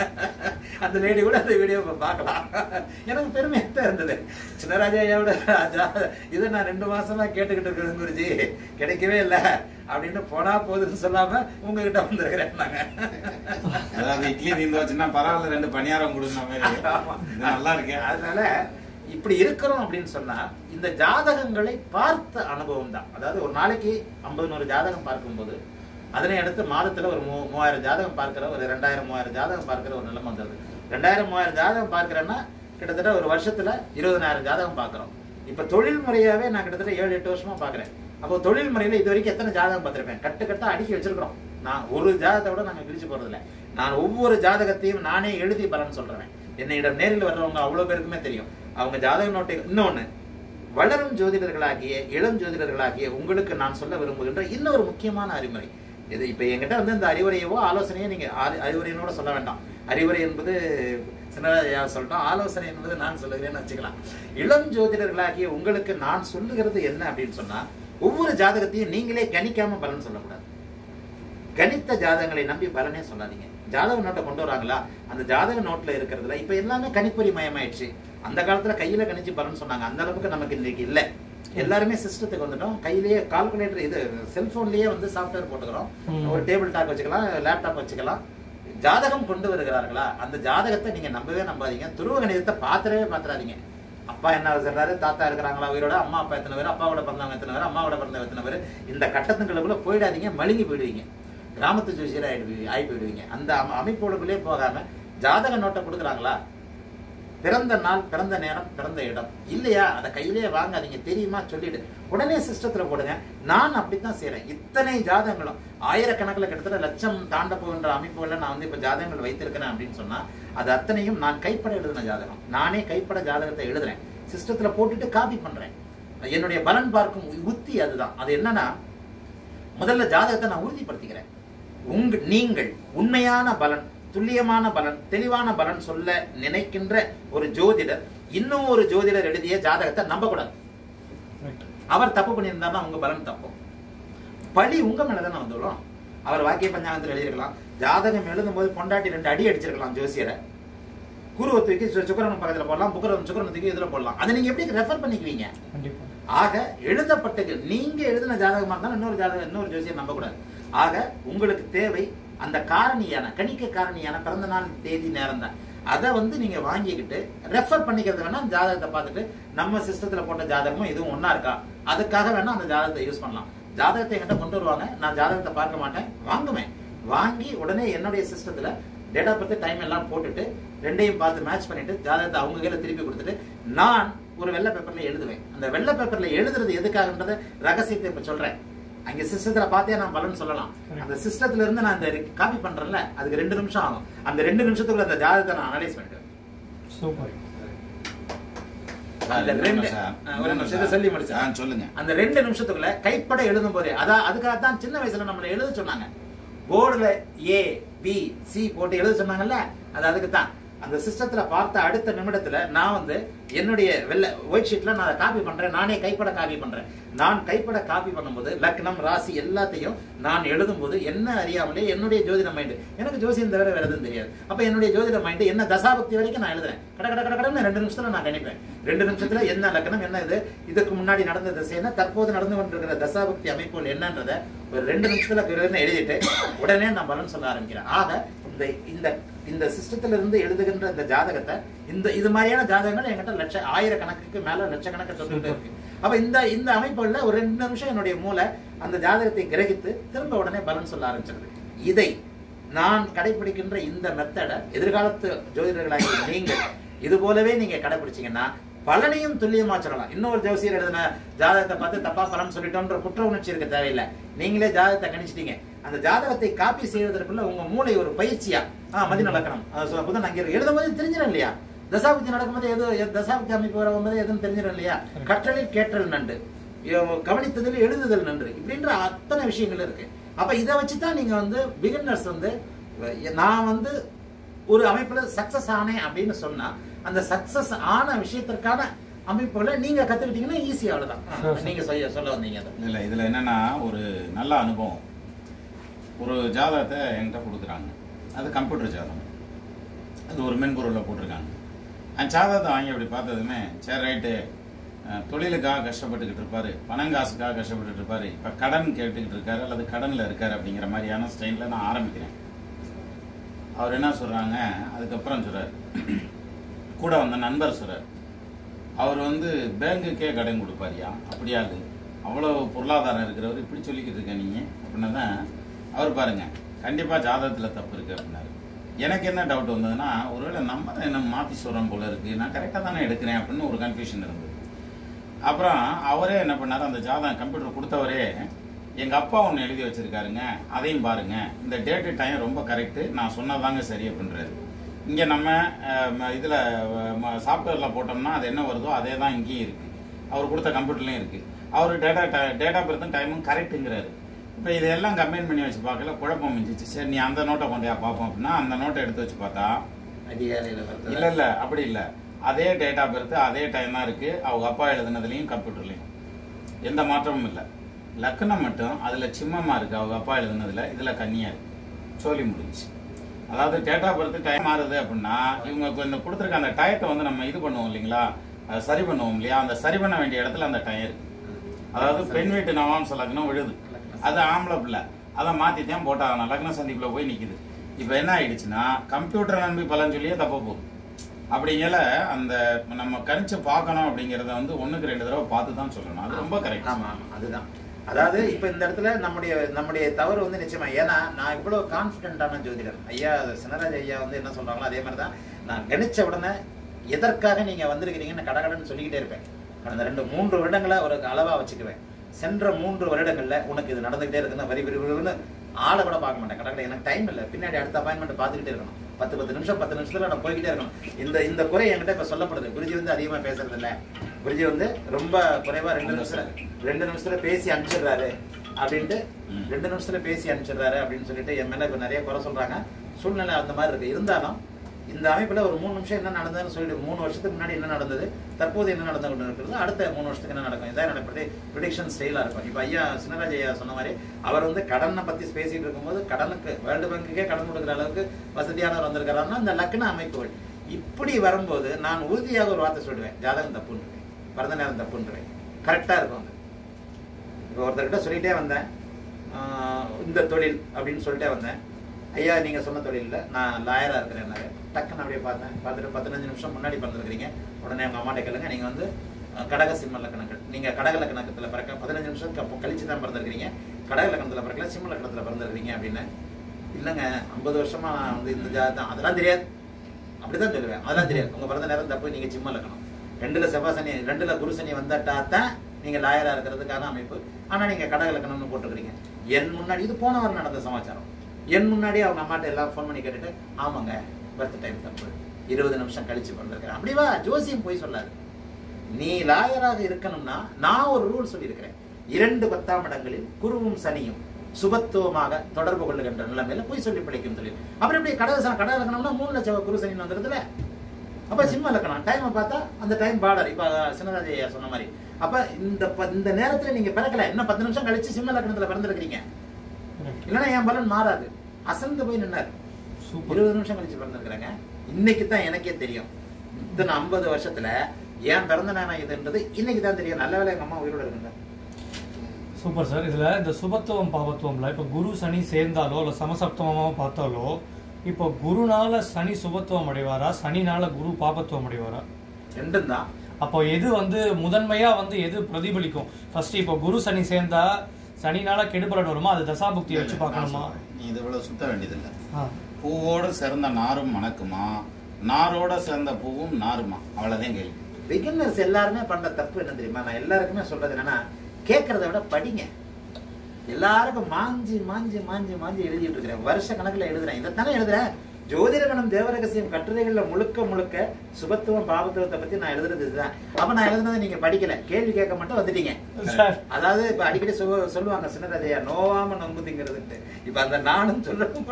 அந்த லேடி கூட அந்த வீடியோ பார்க்கலாம் எனக்கு பெருமையா தான் இருந்தது சின்னராஜா ஐயாவோட ராஜா இதை நான் ரெண்டு மாசமா கேட்டுக்கிட்டு இருக்கிறது குருஜி கிடைக்கவே இல்லை அப்படின்னு போனா போதுன்னு சொல்லாம உங்ககிட்ட வந்திருக்கிறேன் நாங்க அதாவது இட்லி தீந்து வச்சுன்னா பரவாயில்ல ரெண்டு பணியாரம் கொடுங்க மாதிரி ஆமா. இது நல்லா இருக்கேன் அதனால இப்படி இருக்கிறோம் அப்படின்னு சொன்னா இந்த ஜாதகங்களை பார்த்த அனுபவம் தான் அதாவது ஒரு நாளைக்கு ஐம்பது நூறு ஜாதகம் பார்க்கும்போது அதனை அடுத்து மாதத்துல ஒரு மூ மூவாயிரம் ஜாதகம் பார்க்கிற ஒரு ரெண்டாயிரம் மூவாயிரம் ஜாதகம் பார்க்கிற ஒரு நிலைமை வந்தது ரெண்டாயிரம் மூவாயிரம் ஜாதகம் பார்க்கிறேன்னா கிட்டத்தட்ட ஒரு வருஷத்துல இருபதனாயிரம் ஜாதகம் பார்க்கிறோம் இப்ப தொழில் முறையாவே நான் கிட்டத்தட்ட ஏழு எட்டு வருஷமா பார்க்கிறேன் அப்போ தொழில் முறையில இது வரைக்கும் எத்தனை ஜாதகம் பார்த்திருப்பேன் கட்டு கட்டா அடுக்கி வச்சிருக்கிறோம் நான் ஒரு ஜாதகத்தை விட நாங்க கிழிச்சு போறது இல்ல நான் ஒவ்வொரு ஜாதகத்தையும் நானே எழுதி பலன் சொல்றேன் என்னிடம் நேரில் வர்றவங்க அவ்வளவு பேருக்குமே தெரியும் அவங்க ஜாதக நோட்டை இன்னொன்னு வளரும் ஜோதிடர்களாகிய இளம் ஜோதிடர்களாகிய உங்களுக்கு நான் சொல்ல விரும்புகின்ற இன்னொரு முக்கியமான அறிவுரை இது இப்ப என்கிட்ட வந்து இந்த அறிவுரையவோ ஆலோசனையோ நீங்க அறி- அறிவுரையினோட சொல்ல வேண்டாம் அறிவுரை என்பது சின்னராஜா சொல்லிட்டோம் ஆலோசனை என்பது நான் சொல்லுகிறேன்னு வச்சுக்கலாம் இளம் ஜோதிடர்களாகிய உங்களுக்கு நான் சொல்லுகிறது என்ன அப்படின்னு சொன்னா ஒவ்வொரு ஜாதகத்தையும் நீங்களே கணிக்காம பலன் சொல்லக்கூடாது கணித்த ஜாதகங்களை நம்பி பலனே சொல்லாதீங்க ஜாதக நோட்டை கொண்டு வராங்களா அந்த ஜாதக நோட்ல இருக்கிறதுல இப்ப எல்லாமே கணிப்பொறி மயமாயிடுச்சு அந்த காலத்துல கையில கணிச்சு பலன் சொன்னாங்க அந்த அளவுக்கு நமக்கு இன்னைக்கு இல்ல எல்லாருமே சிஸ்டத்துக்கு வந்துட்டோம் கையிலேயே கால்குலேட்டர் இது செல்போன்லயே வந்து சாஃப்ட்வேர் போட்டுக்கிறோம் ம். ஒரு டேபிள் டாக் வச்சுக்கலாம் லேப்டாப் வச்சுக்கலாம் ஜாதகம் கொண்டு வருகிறார்களா அந்த ஜாதகத்தை நீங்க நம்பவே நம்பாதீங்க துருவ கணிதத்தை பாத்திரவே பாத்திராதீங்க அப்பா என்ன சொல்றாரு தாத்தா இருக்கிறாங்களா உயிரோட அம்மா அப்பா எத்தனை பேர் அப்பாவோட பிறந்தவங்க எத்தனை பேர் அம்மாவோட பிறந்தவங்க எத்தனை பேர் இந்த கட்டத்துக்குள்ள போயிடாதீங்க மழுங்கி போயிடுவீங்க கிராமத்து ஜோசியர் ஆயிடுவீங்க ஆகி போயிடுவீங்க அந்த அம- அமைப்போடுக்குள்ளே போகாம ஜாதக நோட்டை கொடுக்குறாங்களா பிறந்த நாள் பிறந்த நேரம் பிறந்த இடம் இல்லையா அதை கையிலேயே வாங்காதீங்க தெரியுமா சொல்லிடு உடனே சிஸ்டத்துல போடுங்க நான் அப்படித்தான் செய்றேன் இத்தனை ஜாதகங்களும் ஆயிரக்கணக்கில் கிட்டத்தட்ட லட்சம் தாண்ட போகின்ற அமைப்புகளில் நான் வந்து இப்ப ஜாதகங்கள் வைத்திருக்கிறேன் அப்படின்னு சொன்னா அது அத்தனையும் நான் கைப்பட எழுதின ஜாதகம் நானே கைப்பட ஜாதகத்தை எழுதுறேன் சிஸ்டத்துல போட்டுட்டு காப்பி பண்றேன் என்னுடைய பலன் பார்க்கும் உத்தி அதுதான் அது என்னன்னா முதல்ல ஜாதகத்தை நான் உறுதிப்படுத்திக்கிறேன் உங்க நீங்கள் உண்மையான பலன் துல்லியமான பலன் தெளிவான பலன் சொல்ல நினைக்கின்ற ஒரு ஜோதிடர் இன்னும் ஒரு ஜோதிடர் எழுதிய ஜாதகத்தை நம்பக்கூடாது Right. அவர் தப்பு பண்ணியிருந்தாருன்னா உங்க பலன் தப்பும் பழி உங்க மேலதானே வந்துடும் அவர் வாக்கிய பஞ்சாங்கத்தில் எழுதியிருக்கலாம் ஜாதகம் எழுதும்போது பொண்டாட்டி ரெண்டு அடி அடிச்சிருக்கலாம் ஜோசியரை குருவை தூக்கி சு- சுக்கிரன் பக்கத்துல போடலாம் புக்கரன் சுக்கரன் தூக்கி இதுல போடலாம் அதை நீங்க எப்படி ரெஃபர் பண்ணிக்குவீங்க கண்டிப்பா ஆக எழுதப்பட்டது நீங்க எழுதின ஜாதகமா இருந்தாலும் இன்னொரு ஜாதகம் இன்னொரு ஜோசியம் நம்ப கூடாது ஆக உங்களுக்கு தேவை அந்த காரணியான கணிக்க காரணியான பிறந்த நாள் தேதி நேரம் தான் அதை வந்து நீங்க வாங்கிக்கிட்டு ரெஃபர் பண்ணிக்கிறது வேணா அந்த ஜாதகத்தை பார்த்துட்டு நம்ம சிஸ்டத்துல போட்ட ஜாதகமும் இதுவும் ஒண்ணா இருக்கா அதுக்காக வேணா அந்த ஜாதகத்தை யூஸ் பண்ணலாம் ஜாதகத்தை என்கிட்ட கொண்டு வருவாங்க நான் ஜாதகத்தை பார்க்க மாட்டேன் வாங்குவேன் வாங்கி உடனே என்னுடைய சிஸ்டத்துல டேட்டா பத்தி டைம் எல்லாம் போட்டுட்டு ரெண்டையும் பார்த்து மேட்ச் பண்ணிட்டு ஜாதகத்தை அவங்க கையில திருப்பி கொடுத்துட்டு நான் ஒரு வெள்ளை பேப்பர்ல எழுதுவேன் அந்த வெள்ளை பேப்பர்ல எழுதுறது எதுக்காகன்றத ரகசியத்தை இப்ப சொல்றேன் அங்க சிஸ்டத்துல பார்த்தே நான் பலன் சொல்லலாம் அந்த சிஸ்டத்துல இருந்து நான் இந்த காப்பி பண்றேன்ல அதுக்கு ரெண்டு நிமிஷம் ஆகும் அந்த ரெண்டு நிமிஷத்துக்குள்ள அந்த ஜாதகத்தை நான் அனலைஸ் பண்ணிட்டேன் சூப்பர் அந்த சார், ரெண்டு இன்னொன்னு சார், ஆ, ஒரு இன்னொன்னு நிமிஷத்தை சார். சொல்லி முடிச்சேன். ஆ, சொல்லுங்க அந்த ரெண்டு நிமிஷத்துக்குள்ள கைப்பட எழுதும் போதே அதான் அதுக்காக தான் சின்ன வயசுல நம்மளை எழுத சொன்னாங்க போர்டுல ஏ பி சி போட்டு எழுத சொன்னாங்கல்ல அது அதுக்கு தான் அந்த சிஸ்டத்துல பார்த்த அடுத்த நிமிடத்துல நான் வந்து என்னுடைய வெள்ளை ஒயிட் ஷீட்ல நான் அதை காப்பி பண்றேன் நானே கைப்பட காப்பி பண்றேன் நான் கைப்பட காப்பி பண்ணும்போது லக்னம் ராசி எல்லாத்தையும் நான் எழுதும்போது என்ன அறியாமலே என்னுடைய ஜோதிட மைண்டு எனக்கு ஜோசியம் தவிர வேற எதுவும் தெரியாது அப்ப என்னுடைய ஜோதிட மைண்டு என்ன தசாபக்தி வரைக்கும் நான் எழுதுறேன் கட கட கட கடன்னு ரெண்டு நிமிஷத்துல நான் கணிப்பேன் ரெண்டு நிமிஷத்துல என்ன லக்னம் என்ன இது இதுக்கு முன்னாடி நடந்த திசை என்ன தற்போது நடந்து கொண்டிருக்கிற தசாபக்தி அமைப்புகள் என்னன்றத ஒரு ரெண்டு நிமிஷத்துல கிருன்னு எழுதிட்டு உடனே நான் பலன் சொல்ல ஆரம்பிக்கிறேன் ஆக இந்த இந்த இந்த சிஸ்டத்துல இருந்து எழுதுகின்ற இந்த ஜாதகத்தை இந்த இது மாதிரியான ஜாதகங்கள் என்கிட்ட லட்ச ஆயிரக்கணக்குக்கு மேல லட்சக்கணக்கு சொல்லிட்டு இருக்கு அப்ப இந்த இந்த அமைப்புகள்ல ஒரு ரெண்டு நிமிஷம் என்னுடைய மூளை அந்த ஜாதகத்தை கிரகித்து திரும்ப உடனே பலன் சொல்ல ஆரம்பிச்சிருது இதை நான் கடைபிடிக்கின்ற இந்த மெத்தடை எதிர்காலத்து ஜோதிடர்களாகிய நீங்கள் இது போலவே நீங்க கடைபிடிச்சீங்கன்னா பலனையும் துல்லியமா சொல்லலாம் இன்னொரு ஜோசியர் எழுதின ஜாதகத்தை பார்த்து தப்பா பலன் சொல்லிட்டோம்ன்ற குற்ற உணர்ச்சி இருக்க தேவையில்லை நீங்களே ஜாதகத்தை கணிச்சிட்டீங்க அந்த ஜாதகத்தை காப்பி செய்வதற்குள்ள உங்க மூளை ஒரு பயிற்சியா ஆ மதி நடக்கணும் அது சொல்ல புதன் அங்கே இருக்கு. எழுதும் போது தெரிஞ்சிடும் இல்லையா தசாபுத்தி நடக்கும்போது எது எது- தசாபுத்தி அமைப்பு வரும்போது எதுவும் தெரிஞ்சிடும் இல்லையா கற்றலில் கேட்டல் நண்டு இவ- கவனித்ததில் எழுதுதல் நன்று இப்படின்ற அத்தனை விஷயங்கள் இருக்கு அப்ப இதை வச்சு தான் நீங்க வந்து பிகினர்ஸ் வந்து நான் வந்து ஒரு அமைப்புல சக்சஸ் ஆனேன் அப்படின்னு சொன்னா அந்த சக்சஸ் ஆன விஷயத்திற்கான அமைப்புகளை நீங்க கத்துக்கிட்டீங்கன்னா ஈஸி அவ்வளவுதான் ஆ, நீங்க சொல்ல சொல்ல வந்தீங்க அதை இல்ல இதுல என்னன்னா ஒரு நல்ல அனுபவம் ஒரு ஜாதகத்தை என்கிட்ட கொடுக்குறாங்க அது கம்ப்யூட்டர் ஜாதகம் அது ஒரு மென்பொருளில் போட்டிருக்காங்க அந்த ஜாதகத்தை வாங்கி அப்படி பார்த்ததுமே சரி ரைட்டு தொழிலுக்காக கஷ்டப்பட்டுக்கிட்டு இருப்பாரு பணங்காசுக்காக கஷ்டப்பட்டுட்டு இருப்பாரு இப்போ கடன் கேட்டுக்கிட்டு இருக்காரு அல்லது கடனில் இருக்காரு அப்படிங்கிற மாதிரியான ஸ்டைலில் நான் ஆரம்பிக்கிறேன் அவர் என்ன சொல்றாங்க அதுக்கப்புறம் சொல்றாரு கூட வந்த நண்பர் சொல்றாரு அவர் வந்து பேங்குக்கே கடன் கொடுப்பாரியா அப்படியா அது அவ்வளோ பொருளாதாரம் இருக்கிறவர் இப்படி சொல்லிக்கிட்டு இருக்க நீங்க அப்படின்னா தான் அவர் பாருங்க கண்டிப்பா ஜாதகத்துல தப்பு இருக்கு அப்படின்னாரு எனக்கு என்ன டவுட் வந்ததுன்னா ஒருவேளை நம்ம தான் என்ன மாத்தி சொல்றோம் போல இருக்கு நான் கரெக்டாக தானே எடுக்கிறேன் அப்படின்னு ஒரு கன்ஃபியூஷன் இருந்தது அப்புறம் அவரே என்ன பண்ணாரு அந்த ஜாதகம் கம்ப்யூட்டர் கொடுத்தவரே எங்க அப்பா ஒன்று எழுதி வச்சிருக்காருங்க அதையும் பாருங்க இந்த டேட்டு டைம் ரொம்ப கரெக்ட் நான் சொன்னதாங்க சரி அப்படின்றாரு இங்க நம்ம அஹ், ம- இதுல சாஃப்ட்வேர்ல போட்டோம்னா அது என்ன வருதோ அதே தான் இங்கேயும் இருக்கு அவர் கொடுத்த கம்ப்யூட்டர்லயும் இருக்கு அவர் டேட்டா டேட்டா பர்த்தும் டைமும் கரெக்ட்டுங்கிறாரு இப்போ இதெல்லாம் கம்பைன் பண்ணி வச்சு பார்க்கல குழப்பம் மிஞ்சிச்சு சரி நீ அந்த நோட்டை கொண்டு வா பார்ப்போம் அப்படின்னா அந்த நோட்டை எடுத்து வச்சு பார்த்தா அதிகாரியில வருது இல்ல இல்ல அப்படி இல்ல அதே டேட்டா பர்த் அதே டைம் தான் இருக்கு அவங்க அப்பா எழுதுனதுலயும் கம்ப்யூட்டர்லயும் எந்த மாற்றமும் இல்ல லக்னம் மட்டும் அதுல சிம்மமா இருக்கு அவங்க அப்பா எழுதுனதுல இதுல கன்னியா இருக்கு சோலி முடிஞ்சு அதாவது டேட்டா பர்த் டைம் மாறுது அப்படின்னா இவங்க கொஞ்சம் கொடுத்துருக்க அந்த டயத்தை வந்து நம்ம இது பண்ணுவோம் இல்லைங்களா அதை சரி பண்ணுவோம் இல்லையா அந்த சரி பண்ண வேண்டிய இடத்துல அந்த டயம் இருக்கு அதாவது பெண் வீட்டு நவாம்ச லக்னம் விழுது அது ஆம்பளை பிள்ளை அதை மாத்தித்தான் போட்டாங்க லக்ன சந்திப்புல போய் நிக்குது இப்போ என்ன ஆயிடுச்சுன்னா கம்ப்யூட்டர் நம்பி பலன் சொல்லியே தப்ப போகுது அப்படிங்கல அந்த நம்ம கணிச்சு பார்க்கணும் அப்படிங்கறத வந்து ஒண்ணுக்கு ரெண்டு தடவை பார்த்து தான் சொல்லணும் அது ரொம்ப கரெக்ட் ஆமா ஆமா அதுதான் அதாவது இப்ப இந்த இடத்துல நம்முடைய நம்முடைய தவறு வந்து நிச்சயமா ஏன்னா நான் இவ்வளவு கான்பிடென்டான ஜோதிடர் ஐயா சினராஜ் ஐயா வந்து என்ன சொல்றாங்களோ அதே மாதிரி தான் நான் கணிச்ச உடனே எதற்காக நீங்க வந்திருக்கிறீங்கன்னு கடகடன்னு சொல்லிக்கிட்டே இருப்பேன் கடந்த ரெண்டு மூன்று வருடங்களை ஒரு அளவா வச்சுக்குவேன் சென்ற மூன்று வருடங்கள்ல உனக்கு இது நடந்துகிட்டே இருக்குன்னு வரி விரி விரிவுன்னு ஆளை கூட பார்க்க மாட்டேன் கடற்கடை எனக்கு டைம் இல்லை பின்னாடி அடுத்த அப்பாயின்மெண்ட் பார்த்துக்கிட்டே இருக்கணும் பத்து பத்து நிமிஷம் பத்து நிமிஷத்துல நான் போய்கிட்டே இருக்கணும் இந்த இந்த குறை என்கிட்ட இப்ப சொல்லப்படுது குருஜி வந்து அதிகமா பேசுறது இல்ல குருஜி வந்து ரொம்ப குறைவா ரெண்டு நிமிஷத்துல ரெண்டு நிமிஷத்துல பேசி அனுப்பிச்சிடுறாரு அப்படின்ட்டு ம். ரெண்டு நிமிஷத்துல பேசி அனுப்பிச்சிடுறாரு அப்படின்னு சொல்லிட்டு என் மேல இப்ப நிறைய குறை சொல்றாங்க சூழ்நிலை அந்த மாதிரி இருக்கு இருந்தாலும் இந்த அமைப்புல ஒரு மூணு நிமிஷம் என்ன நடந்ததுன்னு சொல்லிட்டு மூணு வருஷத்துக்கு முன்னாடி என்ன நடந்தது தற்போது என்ன நடந்து கொண்டு இருக்கிறது அடுத்த மூணு வருஷத்துக்கு என்ன நடக்கும் இதான் என்னோட ப்ரிடிக்ஷன் ஸ்டைலா இருக்கும் இப்ப ஐயா சினராஜ் ஐயா சொன்ன மாதிரி அவர் வந்து கடனை பத்தி பேசிட்டு இருக்கும்போது கடனுக்கு வேர்ல்டு பேங்குக்கே கடன் கொடுக்குற அளவுக்கு வசதியானவர் வந்திருக்கிறாருன்னா இந்த லக்ன அமைப்புகள் இப்படி வரும்போது நான் உறுதியாக ஒரு வார்த்தை சொல்லுவேன் ஜாதகம் தப்புன்றுவேன் பிறந்த நேரம் தப்புன்றுவேன் கரெக்டாக இருக்கும் அது இப்போ ஒருத்தர்கிட்ட சொல்லிட்டே வந்தேன் ஆஹ் இந்த தொழில் அப்படின்னு சொல்லிட்டே வந்தேன் ஐயா நீங்கள் சொன்ன தொழிலில் நான் லாயராக இருக்கிறேன் டக்குன்னு அப்படியே பார்த்தேன் பார்த்துட்டு பதினஞ்சு நிமிஷம் முன்னாடி பிறந்திருக்கிறீங்க உடனே உங்கள் அம்மாட்ட கேளுங்க நீங்கள் வந்து அஹ், கடக சிம்ம லக்கணங்கள் நீங்கள் கடக லக்கணத்தில் பிறக்க பதினஞ்சு நிமிஷத்துக்கு அப்போ கழிச்சு தான் பிறந்திருக்கிறீங்க கடக லக்கணத்தில் பிறக்கல சிம்ம லக்கணத்தில் பிறந்திருக்கிறீங்க அப்படின்னு இல்லைங்க ஐம்பது வருஷமா நான் வந்து இந்த ஜாதகம் அதெல்லாம் தெரியாது அப்படிதான் சொல்லுவேன் அதெல்லாம் தெரியாது உங்க பிறந்த நேரம் தப்பு நீங்க சிம்ம லக்கணம் ரெண்டுல செவ்வாய் சனி ரெண்டுல குரு சனி வந்தாட்டா தான் நீங்க லாயரா இருக்கிறதுக்கான அமைப்பு ஆனா நீங்க கடக லக்கணம்னு போட்டுக்கிறீங்க என் முன்னாடி இது போன வாரம் நடந்த சமாச்சாரம் என் முன்னாடி அவங்க அம்மாட்ட எல்லாம் ஃபோன் பண்ணி கேட்டுட்டு ஆமாங்க பர்த் டைம் தப்பு இருபது நிமிஷம் கழிச்சு பிறந்திருக்கிறேன் அப்படிவா ஜோசியம் போய் சொல்லாது நீ லாயராக இருக்கணும்னா நான் ஒரு ரூல் சொல்லியிருக்கிறேன் இரண்டு பத்தாம் இடங்களில் குருவும் சனியும் சுபத்துவமாக தொடர்பு கொள்ளுகின்ற நிலைமையில போய் சொல்லி பிழைக்கும் தொழில் அப்புறம் எப்படி கடக சன கடக லக்கணம்னா மூணு லட்சம் குரு சனி வந்துருதுல அப்ப சிம்ம லக்கணம் டைமை பார்த்தா அந்த டைம் பார்டர் இப்ப சின்னராஜ் ஐயா சொன்ன மாதிரி அப்ப இந்த ப- இந்த நேரத்துல நீங்க பிறக்கல இன்னும் பத்து நிமிஷம் கழிச்சு சிம்ம லக்கணத்துல பிறந்திருக்கிறீங்க இல்லைன்னா என் பலன் மாறாது அசந்து போய் நின்னார் சூப்பர் இருபது நிமிஷம் கழிச்சு பிறந்திருக்கிறேங்க இன்னைக்கு தான் எனக்கே தெரியும் இத்தனை ஐம்பது வருஷத்துல ஏன் பிறந்த நேரம் இதுன்றது இன்னைக்கு தான் தெரியும் நல்ல வேலை எங்க அம்மா உயிரோட இருக்குங்க சூப்பர் சார் இதுல இந்த சுபத்துவம் பாபத்துவம்ல இப்ப குரு சனி சேர்ந்தாலோ இல்ல சமசப்தமமா பார்த்தாலோ இப்போ குருனால சனி சுபத்துவம் அடைவாரா சனினால குரு பாபத்துவம் அடைவாரா ரெண்டும் தான் அப்போ எது வந்து முதன்மையா வந்து எது பிரதிபலிக்கும் ஃபர்ஸ்ட் இப்போ குரு சனி சேர்ந்தா சனினால கெடுபலன் வருமா அது தசாபுக்தியை வச்சு நான் பார்க்கணுமா சொல்றேன். நீ இது இவ்வளவு சுத்த வேண்டியதில்லை ஆ, பூவோடு சேர்ந்த நாரும் மணக்குமா நாரோட சேர்ந்த பூவும் நாருமா அவ்வளவுதான் கேள்வி பிகினர்ஸ் எல்லாருமே பண்ற தப்பு என்ன தெரியுமா நான் எல்லாருக்குமே சொல்றது என்னன்னா கேட்கறத விட படிங்க எல்லாருக்கும் மாஞ்சி மாஞ்சி மாஞ்சி மாஞ்சி எழுதிட்டு இருக்கிறேன் வருஷ கணக்குல எழுதுறேன் இதைத்தானே எழுதுறேன் ஜோதிடகணம் தேவரகசியம் கட்டுரைகள்ல முழுக்க முழுக்க சுபத்துவம் பாபத்துவத்தை பத்தி நான் எழுதுறது இதுதான் அப்ப நான் எழுதுனதை நீங்க படிக்கல கேள்வி கேட்க மட்டும் வந்துட்டீங்க சார் அதாவது இப்ப அடிக்கடி சொ- சொல்லுவாங்க சின்னராஜையா நோவாம நம்புதிங்கிறதுட்டு இப்ப அந்த நானும் சொல்லவும்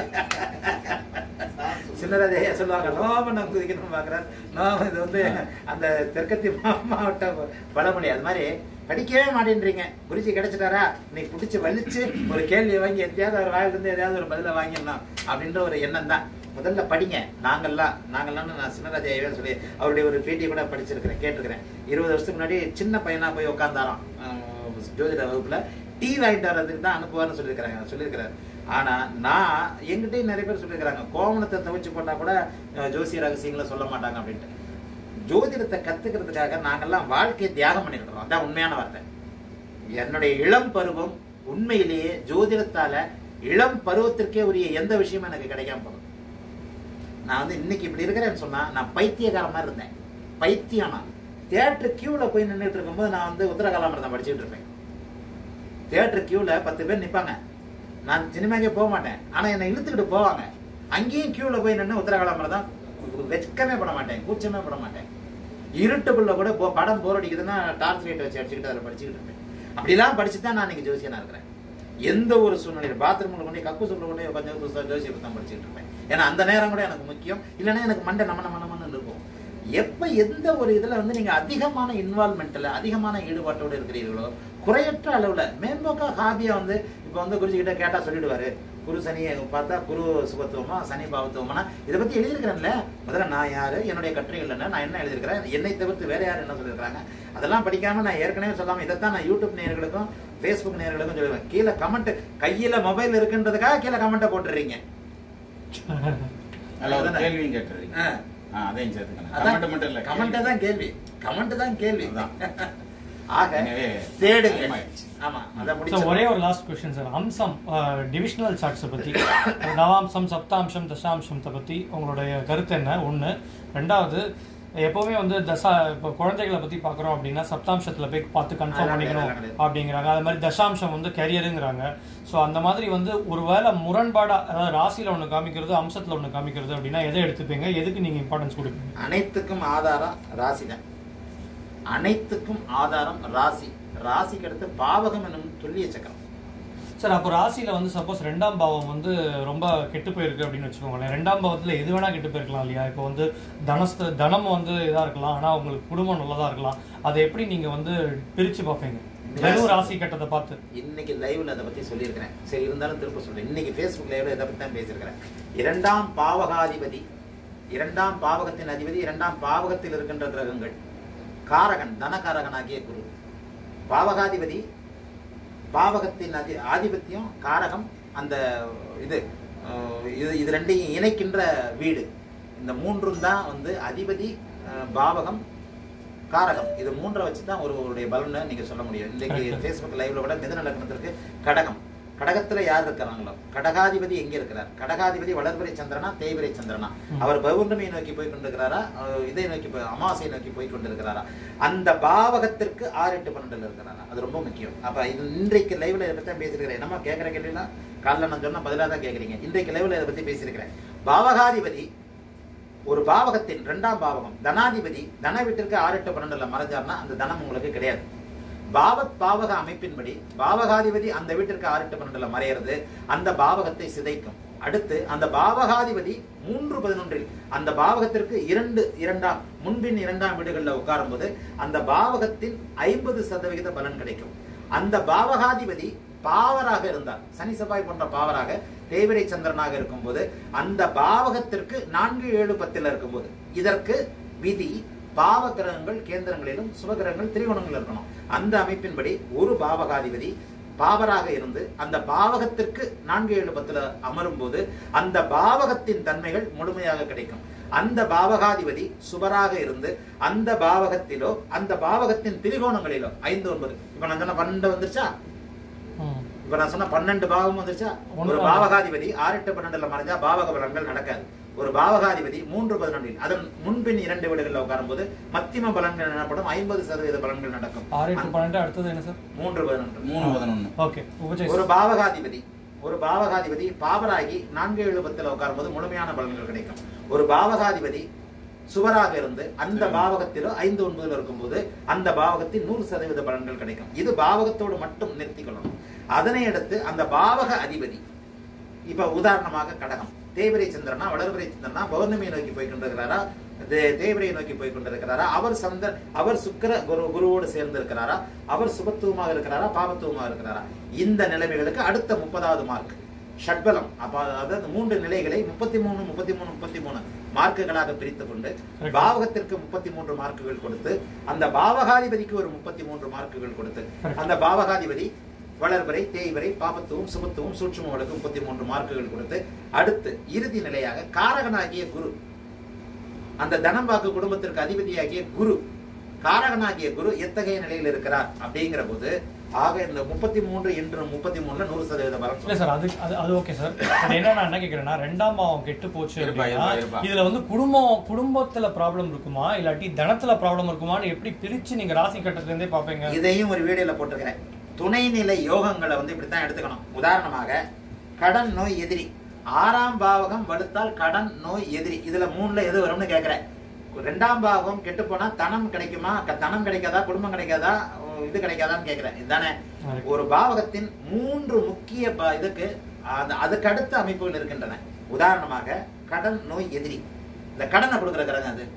சின்னராஜையா சொல்லுவாங்க நோவாம நம்புதிக்கணும் பாக்குறாரு நோவம் இது வந்து அந்த தெற்கத்தி மா- மாவட்ட பழமொழி அது மாதிரி படிக்கவே மாட்டேன்றீங்க குருஜி கிடைச்சிட்டாரா நீ பிடிச்சி வலிச்சு ஒரு கேள்வியை வாங்கி எதையாவது ஒரு வாயில இருந்து எதையாவது ஒரு பதில வாங்கிடலாம் அப்படின்ற ஒரு எண்ணம் தான் முதல்ல படிங்க நாங்கெல்லாம் நாங்கெல்லாம் நான் சின்னராஜா ஐயா சொல்லி அவருடைய ஒரு பேட்டி கூட படிச்சிருக்கிறேன் கேட்டிருக்கிறேன் இருபது வருஷத்துக்கு முன்னாடி சின்ன பையனா போய் உட்காந்தாராம் அஹ் ஜோதிட வகுப்புல டீ வாங்கிட்டு வர்றதுக்கு தான் அனுப்புவார்னு சொல்லியிருக்கிறாங்க சொல்லியிருக்கிறாரு ஆனா நான் எங்கிட்டயும் நிறைய பேர் சொல்லியிருக்கிறாங்க கோவணத்தை துவைச்சு போட்டா கூட அஹ், ஜோசிய ரகசியங்களை சொல்ல மாட்டாங்க அப்படின்ட்டு ஜோதிடத்தை கத்துக்கிறதுக்காக நாங்கெல்லாம் வாழ்க்கையை தியாகம் பண்ணிருக்கிறோம் அதான் உண்மையான வார்த்தை என்னுடைய இளம் பருவம் உண்மையிலேயே ஜோதிடத்தால இளம் பருவத்திற்கே உரிய எந்த விஷயமும் எனக்கு கிடைக்காம போகுது நான் வந்து இன்னைக்கு இப்படி இருக்கிறேன்னு சொன்னா நான் பைத்தியக்கார மாதிரி இருந்தேன் பைத்தியம் நான் தியேட்டர் கியூல போய் நின்றுட்டு இருக்கும்போது நான் வந்து உத்தரகாலாமிரதம் படிச்சுட்டு இருப்பேன் தியேட்டர் கியூல பத்து பேர் நிப்பாங்க நான் சினிமாக்கே போக மாட்டேன் ஆனா என்னை இழுத்துக்கிட்டு போவாங்க அங்கேயும் கியூல போய் நின்று உத்தரகாலாமிரதம் வெட்கமே பட மாட்டேன் கூச்சமே பட மாட்டேன் இருட்டுக்குள்ள கூட போ- படம் போர் அடிக்குதுன்னா டார்ச் லைட் வச்சு அடிச்சுக்கிட்டு அதில் படிச்சுக்கிட்டு இருப்பேன் அப்படிலாம் படிச்சு தான் நான் இன்னைக்கு ஜோசியனா இருக்கிறேன் எந்த ஒரு சூழ்நிலையில் பாத்ரூம்ல கொண்டு கக்கு சொல்ல கொண்டு கொஞ்சம் புதுசாக ஜோசியத்தை தான் படிச்சுட்டு இருப்பேன் ஏன்னா அந்த நேரம் கூட எனக்கு முக்கியம் இல்லைன்னா எனக்கு மண்டை நம்ம நம்ம நம்மன்னு இருக்கும் எப்ப எந்த ஒரு இதுல வந்து நீங்க அதிகமான இன்வால்மெண்ட்ல அதிகமான ஈடுபாட்டோடு இருக்கிறீர்களோ குறையற்ற அளவுல மேம்போக்கா ஹாபியா வந்து இப்ப வந்து குருஜி கிட்ட கேட்டா சொல்லிடுவாரு குரு சனியை பார்த்தா குரு சுபத்துவமா சனி பாவத்துவமா இதை பத்தி எழுதியிருக்கிறேன்ல முதல்ல நான் யாரு என்னுடைய கட்டுரைகள் என்ன நான் என்ன எழுதியிருக்கிறேன் என்னை தவிர்த்து வேற யார் என்ன சொல்லியிருக்காங்க அதெல்லாம் படிக்காம நான் ஏற்கனவே சொல்லாம இதைத்தான் நான் யூடியூப் நேயர்களுக்கும் ஃபேஸ்புக் நேயர்களுக்கும் சொல்லுவேன் கீழே கமெண்ட் கையில மொபைல் இருக்குன்றதுக்காக கீழே கமெண்ட்டை போட்டுறீங்க அதில் ஒரு அதானே? கேள்வியும் கேட்டுறீங்க ஆ. ஆ, அதையும் சேர்த்துக்கணும் அதான் கமெண்ட் மட்டும் இல்லை கமெண்ட் தான் கேள்வி கமெண்ட் தான் கேள்வி அதான். ஆக எனவே தேடுங்க time ஆயிடுச்சு. ஆமா அத So, முடிச்சு ஒரே ஒரு லாஸ்ட் கொஸ்டின் சார் அம்சம் டிவிஷனல் சார்ட்ஸை பத்தி நவாம்சம் சப்தாம்சம் தசாம்சத்தை பத்தி உங்களுடைய கருத்து என்ன ஒண்ணு ரெண்டாவது எப்பவுமே வந்து தசா இப்போ குழந்தைகளை பத்தி பாக்குறோம் அப்படின்னா சப்தாம்சத்துல போய் பார்த்து கன்ஃபார்ம் அதெல்லாம் பண்ணிக்கணும் கிடையாது. அப்படிங்கிறாங்க அது மாதிரி தசாம்சம் வந்து கரியருங்கிறாங்க ஸோ அந்த மாதிரி வந்து ஒருவேளை முரண்பாடா அதாவது ராசியில ஒண்ணு காமிக்கிறது அம்சத்துல ஒண்ணு காமிக்கிறது அப்படின்னா எதை எடுத்துப்பீங்க எதுக்கு நீங்க இம்பார்ட்டன்ஸ் கொடுப்பீங்க அனைத்துக்கும் ஆதாரம் ராசி தான் அனைத்துக்கும் ஆதாரம் ராசி ராசிக்கு அடுத்து பாவகம் என்னும் துல்லிய சக்கரம் சார் அப்போ ராசியில வந்து சப்போஸ் ரெண்டாம் பாவம் வந்து ரொம்ப கெட்டு போயிருக்கு அப்படின்னு வச்சுக்கோங்களேன் ரெண்டாம் பாவத்துல எது வேணா கெட்டு போயிருக்கலாம் இல்லையா இப்போ வந்து தனஸ்த தனம் வந்து இதா இருக்கலாம் ஆனா உங்களுக்கு குடும்பம் நல்லதா இருக்கலாம் அதை எப்படி நீங்க வந்து பிரிச்சு பார்ப்பீங்க வெறும் ராசி கட்டத்தை பார்த்து இன்னைக்கு லைவ்ல அதை பத்தி சொல்லியிருக்கிறேன் சரி இருந்தாலும் திரும்ப சொல்றேன் இன்னைக்கு ஃபேஸ்புக் லைவ்ல இதை பத்தி தான் பேசியிருக்கிறேன் இரண்டாம் பாவகாதிபதி இரண்டாம் பாவகத்தின் அதிபதி இரண்டாம் பாவகத்தில் இருக்கின்ற கிரகங்கள் காரகன் தனகாரகனாகிய குரு பாவகாதிபதி பாவகத்தின் அதி ஆதிபத்தியம் காரகம் அந்த இது அஹ், இது இது ரெண்டையும் இணைக்கின்ற வீடு இந்த மூன்றும் தான் வந்து அதிபதி அஹ், பாவகம் காரகம் இது மூன்றை வச்சு தான் ஒருவருடைய பலனை நீங்க சொல்ல முடியும் இன்றைக்கு Correct. ஃபேஸ்புக் லைவ்ல கூட மிதன லக்னத்திற்கு கடகம் கடகத்துல யார் இருக்கிறாங்களோ கடகாதிபதி எங்க இருக்கிறார் கடகாதிபதி வளர்பிறை சந்திரனா தேய்பிறை சந்திரனா ம். அவர் பௌர்ணமியை நோக்கி போய் கொண்டிருக்கிறாரா அஹ் இதை நோக்கி போய் அமாவாசையை நோக்கி போய் கொண்டிருக்கிறாரா அந்த பாவகத்திற்கு ஆறு எட்டு பன்னெண்டுல இருக்கிறாரா அது ரொம்ப முக்கியம் அப்ப இது இன்றைக்கு லைவ்ல இதை பத்தி தான் பேசியிருக்கிறேன் என்னமா கேட்கிற கேள்விலாம் காலைல நான் சொன்ன பதிலாக தான் கேட்குறீங்க இன்றைக்கு லைவ்ல இதை பத்தி பேசியிருக்கிறேன் பாவகாதிபதி ஒரு பாவகத்தின் இரண்டாம் பாவகம் தனாதிபதி தன வீட்டிற்கு ஆறு எட்டு பன்னெண்டுல மறைஞ்சார்னா அந்த தனம் உங்களுக்கு கிடையாது பாவத் பாவக அமைப்பின்படி பாவகாதிபதி அந்த வீட்டிற்கு ஆறு எட்டு பன்னெண்டுல மறையிறது அந்த பாவகத்தை சிதைக்கும் அடுத்து அந்த பாவகாதிபதி மூன்று பதினொன்றில் அந்த பாவகத்திற்கு இரண்டு இரண்டாம் முன்பின் இரண்டாம் வீடுகளில் உட்காரும் போது அந்த பாவகத்தின் ஐம்பது சதவிகித பலன் கிடைக்கும் அந்த பாவகாதிபதி பாவராக இருந்தார் சனி செவ்வாய் போன்ற பாவராக தேவிரை சந்திரனாக இருக்கும்போது அந்த பாவகத்திற்கு நான்கு ஏழு பத்தில் இருக்கும்போது இதற்கு விதி பாவ கிரகங்கள் கேந்திரங்களிலும் சுபகிரகங்கள் திரிகோணங்கள் இருக்கணும் அந்த அமைப்பின்படி ஒரு பாவகாதிபதி பாவராக இருந்து அந்த பாவகத்திற்கு நான்கு ஏழு பத்துல அமரும் போது அந்த பாவகத்தின் தன்மைகள் முழுமையாக கிடைக்கும் அந்த பாவகாதிபதி சுபராக இருந்து அந்த பாவகத்திலோ அந்த பாவகத்தின் திரிகோணங்களிலோ ஐந்து ஒன்பது இப்ப நான் சொன்ன பன்னெண்டு வந்துருச்சா ம். இப்ப நான் சொன்ன பன்னெண்டு பாவம் வந்துருச்சா ஒரு ஒண்ணு பாவகாதிபதி ஆறு எட்டு பன்னெண்டுல மறைஞ்சா பாவக பலன்கள் நடக்காது ஒரு பாவகாதிபதி மூன்று பதினொன்றில் அதன் முன்பின் இரண்டு வீடுகளில் உட்காரும்போது மத்திம பலன்கள் எனப்படும் ஐம்பது சதவீத பலன்கள் நடக்கும் ஆறு எட்டு பன்னெண்டு அடுத்தது என்ன சார் மூன்று பதினொன்று மூணு பதினொன்னு ஓகே உபஜய் ஒரு பாவகாதிபதி ஒரு பாவகாதிபதி பாவராகி நான்கு ஏழு பத்துல உட்காரும்போது முழுமையான பலன்கள் கிடைக்கும் ஒரு பாவகாதிபதி சுவராக இருந்து அந்த பாவகத்திலோ ஐந்து ஒன்பதுல இருக்கும்போது அந்த பாவகத்தில் நூறு சதவீத பலன்கள் கிடைக்கும் இது பாவகத்தோடு மட்டும் நிறுத்திக் கொள்ளணும் அதனை அடுத்து அந்த பாவக அதிபதி இப்ப உதாரணமாக கடகம் தேய்பிரை சந்திரனா வளர்பிறை சந்திரனா பௌர்ணமியை நோக்கி போய் கொண்டிருக்கிறாரா தே- தேய்பிரையை நோக்கி போய் கொண்டிருக்கிறாரா அவர் சந்திர அவர் சுக்கிர குரு குருவோடு சேர்ந்து இருக்கிறாரா அவர் சுபத்துவமாக இருக்கிறாரா பாபத்துவமாக இருக்கிறாரா இந்த நிலைமைகளுக்கு அடுத்த முப்பதாவது மார்க் ஷட்பலம் அப்ப அதாவது மூன்று நிலைகளை முப்பத்தி மூணு முப்பத்தி மூணு முப்பத்தி மூணு மார்க்குகளாக பிரித்துக் கொண்டு Correct. பாவகத்திற்கு முப்பத்தி மூன்று மார்க்குகள் கொடுத்து அந்த பாவகாதிபதிக்கு ஒரு முப்பத்தி மூன்று மார்க்குகள் கொடுத்து Correct. அந்த பாவகாதிபதி வளர்வரை தேய்வரை பாபத்துவம் சுபத்துவம் சூட்சுமங்களுக்கு முப்பத்தி மூன்று மார்க்குகள் கொடுத்து அடுத்து இறுதி நிலையாக காரகனாகிய குரு அந்த தனம்பாக்கு குடும்பத்திற்கு அதிபதியாகிய குரு காரகனாகிய குரு எத்தகைய நிலையில் இருக்கிறார் அப்படிங்கிற போது ஆக இந்த முப்பத்தி மூன்று இன்று முப்பத்தி மூணுல நூறு சதவீத பலம் இல்ல சார் அது அது அது ஓகே சார் அது என்ன நான் என்ன கேக்குறேன்னா ரெண்டாம் பாவம் கெட்டு போச்சு இருப்பா, அப்படின்னா இருப்பா, இருப்பா. இதுல வந்து குடும்பம் குடும்பத்துல ப்ராப்ளம் இருக்குமா இல்லாட்டி தனத்துல ப்ராப்ளம் இருக்குமான்னு எப்படி பிரிச்சு நீங்க ராசி கட்டத்துல இருந்தே பாப்பீங்க இதையும் ஒரு வீடியோல போட்டிருக்கிறேன் துணைநிலை யோகங்களை வந்து இப்படித்தான் எடுத்துக்கணும் உதாரணமாக கடன் நோய் எதிரி ஆறாம் பாவகம் வலுத்தால் கடன் நோய் எதிரி இதுல மூணுல எது வரும்னு கேக்குறேன் ரெண்டாம் பாவகம் கெட்டு போனா தனம் கிடைக்குமா க- தனம் கிடைக்காதா குடும்பம் கிடைக்காதா ஓ, இது கிடைக்காதான்னு கேக்குறேன் இதுதானே Correct. ஒரு பாவகத்தின் மூன்று முக்கிய ப- இதுக்கு அது- அதுக்கு அடுத்த அமைப்புகள் இருக்கின்றன உதாரணமாக கடன் நோய் எதிரி இந்த கடனை கொடுக்குற கிரகம் அது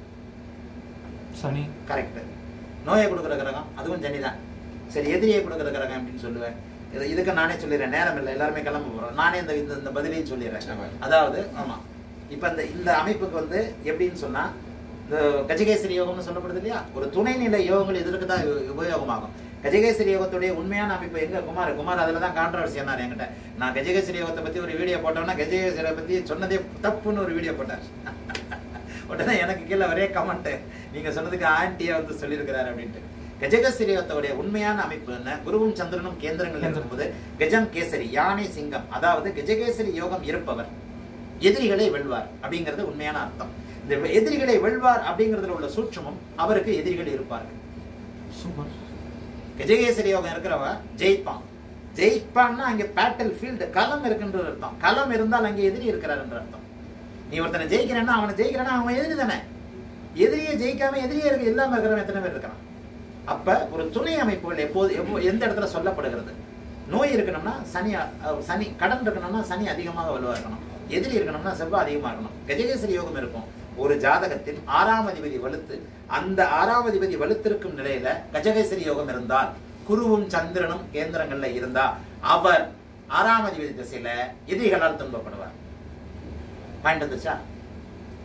சனி கரெக்ட் நோயை கொடுக்குற கிரகம் அதுவும் சனிதான் சரி எதிரியை கொடுக்குற கிரகம் அப்படின்னு சொல்லுவேன் இது இதுக்கு நானே சொல்லிடுறேன் நேரம் இல்லை எல்லாருமே கிளம்ப போறோம் நானே இந்த இந்த- இந்த பதிலையும் சொல்லிடுறேன் சரி. அதாவது ஆமா இப்ப இந்த இந்த அமைப்புக்கு வந்து எப்படின்னு சொன்னா இந்த கஜகேசரி யோகம்னு சொல்லப்படுது இல்லையா ஒரு துணைநிலை யோகங்கள் இதற்கு தான் உ- உபயோகமாகும் கஜகேசரி யோகத்துடைய உண்மையான அமைப்பு எங்க குமார் குமார் அதுல தான் கான்ட்ரவர்சி என்ன என்கிட்ட நான் கஜகேசரி யோகத்தை பத்தி ஒரு வீடியோ போட்டோம்னா கஜகேசரியை பத்தி சொன்னதே தப்புன்னு ஒரு வீடியோ போட்டார் உடனே எனக்கு கீழே ஒரே கமெண்ட் நீங்க சொன்னதுக்கு ஆன்டியா வந்து சொல்லியிருக்கிறாரு அப்படின்ட்டு கஜகசிரியத்தோடைய உண்மையான அமைப்பு என்ன குருவும் சந்திரனும் கேந்திரங்கள் இருக்கும்போது கஜம் கேசரி யானை சிங்கம் அதாவது கஜகேசரி யோகம் இருப்பவர் எதிரிகளை வெல்வார் அப்படிங்கிறது உண்மையான அர்த்தம் இந்த எதிரிகளை வெல்வார் அப்படிங்கிறதுல உள்ள சூட்சமும் அவருக்கு எதிரிகள் இருப்பார்கள் சூப்பர் கஜகேசரி யோகம் இருக்கிறவன் ஜெயிப்பான் ஜெயிப்பான்னா அங்க பேட்டல் ஃபீல்டு களம் இருக்குன்ற அர்த்தம் களம் இருந்தால் அங்கே எதிரி இருக்கிறார் என்ற அர்த்தம் நீ ஒருத்தனை ஜெயிக்கிறேன்னா அவனை ஜெயிக்கிறானா அவன் எதிரி தானே எதிரியை ஜெயிக்காம எதிரியே இருக்கு இல்லாம இருக்கிறவன் எத்தனை பேர் இருக்கிறான் அப்ப ஒரு துணை அமைப்புகள் எப்போது எப்போ- எந்த இடத்துல சொல்லப்படுகிறது நோய் இருக்கணும்னா சனி அஹ், சனி கடன் இருக்கணும்னா சனி அதிகமாக வலுவா இருக்கணும் எதிரி இருக்கணும்னா செவ்வாய் அதிகமா இருக்கணும் கஜகேசரி யோகம் இருக்கும் ஒரு ஜாதகத்தில் ஆறாம் அதிபதி வலுத்து அந்த ஆறாம் அதிபதி வலுத்திருக்கும் நிலையில கஜகேசரி யோகம் இருந்தால் குருவும் சந்திரனும் கேந்திரங்கள்ல இருந்தா அவர் ஆறாம் அதிபதி திசையில எதிரிகளால் துன்பப்படுவார் பாயிண்ட் வந்துச்சா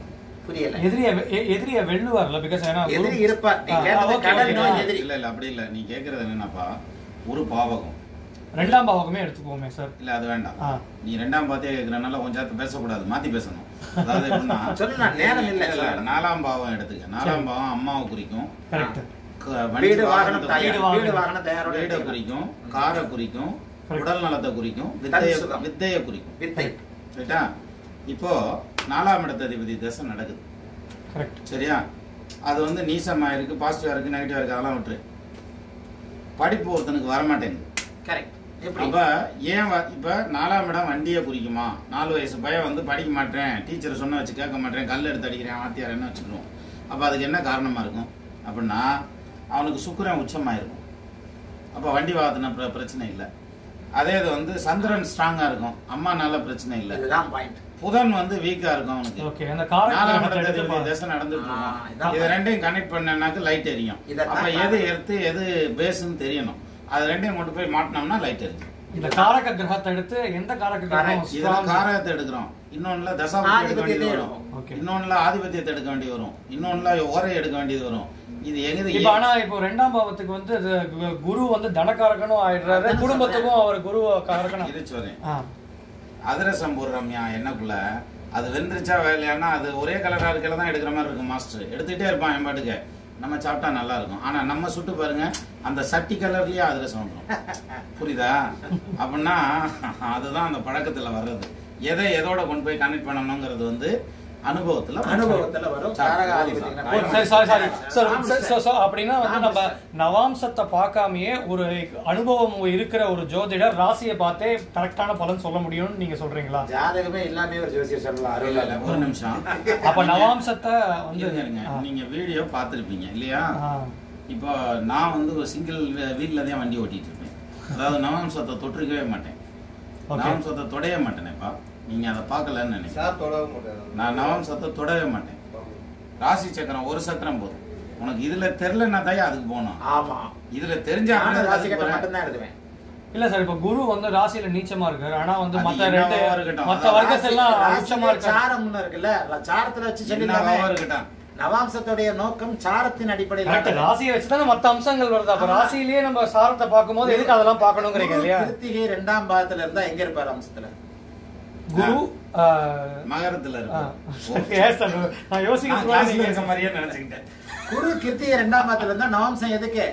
புரியல எதிரிய எ- எதிரிய வெல்லுவார்ல பிகாஸ் ஏன்னா குரு- எதிரி இருப்பார் நீ ஆ, கேட்டது okay, கடல் okay. நோய் ஆ. எதிரி இல்ல இல்ல அப்படி இல்ல நீ கேக்குறது என்னன்னாப்பா ஒரு பாவகம் ரெண்டாம் பாவகமே எடுத்துக்குவோமே சார் இல்ல அது வேண்டாம் ஆ. நீ ரெண்டாம் பாத்தே கேக்குறனால கொஞ்சம் பேசக்கூடாது மாத்தி பேசணும் அதாவது எப்படின்னா சொல்லு, நான் நேரம் இல்ல. இல்ல, நாலாம் பாவம் எடுத்துக்க நாலாம் பாவம் அம்மாவை குறிக்கும் கரெக்ட் க- வண்டி வீடு வாகனம் வாகனத்தை தயார் வீடு வாகனம். வீடு வாகனம் தயாரோட வீடை எடுத்துக்கலாம். குறிக்கும் காரை குறிக்கும் Correct. உடல் நலத்தை குறிக்கும் வித்தைய சுகம். வித்தைய குறிக்கும் வித்தை ரைட்டா இப்போ நாலாம் இடத்த அதிபதி தசை நடக்குது கரெக்ட் சரியா அது வந்து நீசமா இருக்கு பாசிட்டிவா இருக்கு நெகட்டிவா இருக்கு அதெல்லாம் விட்டுரு படிப்பு ஒருத்தனுக்கு வரமாட்டேங்குது கரெக்ட் எப்படி அப்ப ஏன் வ- இப்ப நாலாம் இடம் வண்டியை குறிக்குமா நாலு வயசு பையன் வந்து படிக்க மாட்டேன் டீச்சர் சொன்ன வச்சு கேட்க மாட்டேன் கல் எடுத்து அடிக்கிறேன் வாத்தியார் என்ன வச்சுக்கிறோம் அப்ப அதுக்கு என்ன காரணமா இருக்கும் அப்படின்னா அவனுக்கு சுக்கிரன் உச்சமா இருக்கும் அப்ப வண்டி வாகன பிர- பிரச்சனை இல்லை அதே இது வந்து சந்திரன் ஸ்ட்ராங்கா இருக்கும் அம்மானால பிரச்சனை இல்லை இதுதான் பாயிண்ட் புதன் வந்து வீக்கா இருக்கும் அவனுக்கு ஓகே அந்த காரக நாலாம் கிரகத்தை இடத்துல எடுத்து பாருங்க. தசை நடந்துட்டு ஆ, இருக்கும் இதான் இது ரெண்டையும் கனெக்ட் பண்ணனாக்க லைட் எரியும் இதைத்தான் அப்ப எது பாருங்க. எர்த்து எது பேஸ்ன்னு தெரியணும் அது ரெண்டையும் கொண்டு போய் மாட்டினோம்னா லைட் எரியும் இந்த காரக கிரகத்தை எடுத்து எந்த காரக கிரகம் Correct. இதுல strong- காரகத்தை எடுக்கிறோம் இன்னொன்னுல தசாபதி எடுக்க வேண்டியது ஆதிபத்தியத்தை வரும் எடுக்கும். Okay. இன்னொன்னுல ஆதிபத்தியத்தை எடுக்க வேண்டியது வரும் இன்னொன்னுல ஓரை எடுக்க வேண்டியது வரும் இது எங்க இப்ப ஆனா இப்போ ரெண்டாம் பாவத்துக்கு வந்து இது கு- குரு வந்து தனக்காரகனும் ஆயிடுறாரு அதான் குடும்பத்துக்கும் அவர் குரு காரகனும் இருச்சு வரேன் ஆ, அதிரசம் போடுறோம்யா என்னக்குள்ள அது வெந்துருச்சா வேலையானா அது ஒரே கலரா இருக்கல தான் எடுக்கிற மாதிரி இருக்கும் மாஸ்டர் எடுத்துக்கிட்டே இருப்பான் என் பாட்டுக்கு நம்ம சாப்பிட்டா நல்லா இருக்கும் ஆனா நம்ம சுட்டு பாருங்க அந்த சட்டி கலர்லயே அதிரசம் வந்துடும் புரியுதா அப்படின்னா அதுதான் அந்த பழக்கத்துல வர்றது எதை எதோட கொண்டு போய் கனெக்ட் பண்ணணுங்கிறது வந்து அனுபவத்துல அனுபவத்துல வரும் காரக ஆதிபத்தியம் சரி sorry sorry sir sir, sir, sir, அப்படின்னா வந்து நம்ம நவாம்சத்தை பார்க்காமயே ஒரு அனுபவம் இருக்கிற ஒரு ஜோதிடர் ராசியை பார்த்தே கரெக்டான பலன் சொல்ல முடியும்னு நீங்க சொல்றீங்களா ஜாதகமே எல்லாமே ஒரு ஜோசியர் சொல்லலாம் இல்ல, இல்ல, அருள் ஒரு நிமிஷம் அப்ப நவாம்சத்தை வந்து இருங்க, இருங்க. ஆ, நீங்க வீடியோ பார்த்திருப்பீங்க இல்லையா ஆ, இப்போ நான் வந்து ஒரு சிங்கிள் வீல்ல தான் வண்டி ஓட்டிட்டு இருப்பேன் அதாவது நவம்சத்தை தொற்றுக்கவே மாட்டேன் Okay. நவம்சத்தை தொடைய மாட்டேனேப்பா நீங்க அதை பார்க்கலன்னு நினைக்கிறேன் சார் தொடவே மாட்டாரு நான் நவம்சத்தை தொடவே மாட்டேன் ராசி சக்கரம் ஒரு சக்கரம் போதும் உனக்கு இதுல தெரியலன்னா தான் அதுக்கு போகணும் ஆமா இதுல தெரிஞ்சா நானும் ராசி கட்டம் அதுக்கு மட்டும்தான் எழுதுவேன் இல்ல சார் இப்ப குரு வந்து ராசியில நீச்சமா இருக்காரு ஆனா வந்து அது மத்த ரெண்டு என்னவா இருக்கட்டும். மத்த அதான் வர்க்கத்தெல்லாம் ராசி- உச்சமா ராசியிலே இருக்காரு சாரம்னு இருக்குல்ல சாரத்துல வச்சு என்னவா சொல்லிடலாமே இருக்கட்டும் நவாம்சத்துடைய நோக்கம் சாரத்தின் கரெக்ட் அடிப்படையில் ராசியை வச்சுதானே மத்த அம்சங்கள் வருது அப்ப ராசியிலேயே நம்ம சாரத்தை பார்க்கும்போது எதுக்கு அதெல்லாம் பார்க்கணுங்கிறீங்க இல்லையா கிருத்திகை ரெண்டாம் பாதத்துல இருந்தா எங்க இருப்பாரு அம்சத்துல குரு ஆ, மகரத்துல ஆ. இருக்கு Yes, sir. நான் யோசிக்க நான் classல இருக்க மாதிரியே நினைச்சுக்கிட்டேன் குரு கிருத்திகை ரெண்டாம் பாதத்துல இருந்தா நவாம்சம் எதுக்கு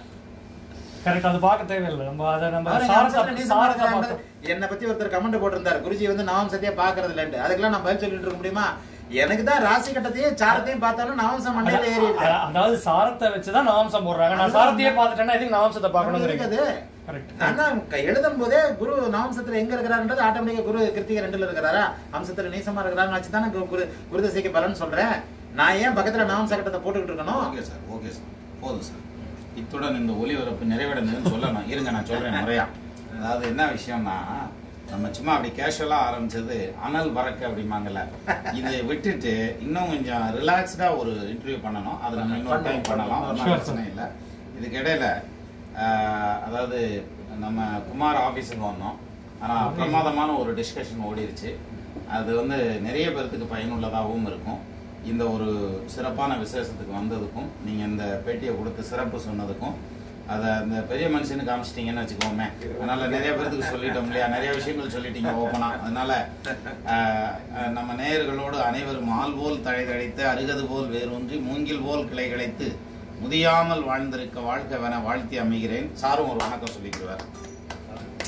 கரெக்ட் அது பார்க்க தேவையில்லை நம்ம அதை நம்ம பாருங்க, சாரத்தை அம்சத்துல நீசமா சாரத்தை இருக்கிறாங்க. பார்த்தோம் என்னை பத்தி ஒருத்தர் கமெண்ட் போட்டிருந்தாரு குருஜி வந்து நவாம்சத்தையே பாக்குறது இல்லைன்ட்டு அதுக்கெல்லாம் நான் பதில் சொல்லிட்டு இருக்க முடியுமா எனக்கு தான் ராசி கட்டத்தையும் சாரத்தையும் பார்த்தாலும் நவாம்சம் மண்டையில ஏறி அத- அதாவது சாரத்தை வச்சுதான் நவாம்சம் போடுறாங்க நான் அதுதான் சாரத்தையே பார்த்துட்டேன்னா இதுக்கு நவாம்சத்தை பார்க்கணுங்கிறீங்க இருக்குது கரெக்ட் நான் தான் க- எழுதும் போதே குரு நவம்சத்துல எங்க இருக்கிறாருன்றது ஆட்டோமேட்டிக்கா குரு கிருத்திகை ரெண்டுல இருக்கிறாரா அம்சத்துல நீசமா இருக்கிறாருன்னு வச்சு தானே குரு குரு தசைக்கு பலன் சொல்றேன் நான் ஏன் பக்கத்துல நவம்ச கட்டத்தை போட்டுக்கிட்டு இருக்கணும் ஓகே சார் ஓகே சார் போதும் சார் இத்துடன் இந்த ஒளிபரப்பு நிறைவடைந்ததுன்னு சொல்லணும் இருங்க நான் சொல்றேன் முறையா அதாவது என்ன விஷயம்னா நம்ம சும்மா அப்படி கேஷுவலா ஆரம்பிச்சது அனல் பறக்க அப்படிம்பாங்கல்ல இதை விட்டுட்டு இன்னும் கொஞ்சம் ரிலாக்ஸ்டா ஒரு இன்டர்வியூ பண்ணணும் அது நம்ம இன்னொரு டைம் பண்ணலாம் ஒன்றும் Sure, பிரச்சனை இல்லை இதுக்கு இடையில ஆஹ், அதாவது நம்ம குமார் ஆபீஸுக்கு வந்தோம் ஆனா பிரமாதமான ஒரு டிஸ்கஷன் ஓடிருச்சு அது வந்து நிறைய பேர்த்துக்கு பயனுள்ளதாகவும் இருக்கும் இந்த ஒரு சிறப்பான விசேஷத்துக்கு வந்ததுக்கும் நீங்க இந்த பேட்டியை கொடுத்து சிறப்பு சொன்னதுக்கும் அதை அந்த பெரிய மனுஷனுக்கு காமிச்சிட்டீங்கன்னு வச்சுக்கோமே அதனால நிறைய பேர்த்துக்கு சொல்லிட்டோம் இல்லையா நிறைய விஷயங்கள் சொல்லிட்டீங்க ஓப்பனா அதனால ஆஹ், ஆஹ், நம்ம நேயர்களோடு அனைவரும் ஆள் போல் தழை தழைத்து அருகது போல் வேரூன்றி மூங்கில் போல் கிளை கிடைத்து முதியாமல் வாழ்ந்திருக்க வாழ்க்கை வேண வாழ்த்தி அமைகிறேன் சாரும் ஒரு வணக்கம் சொல்லிக்கிறார்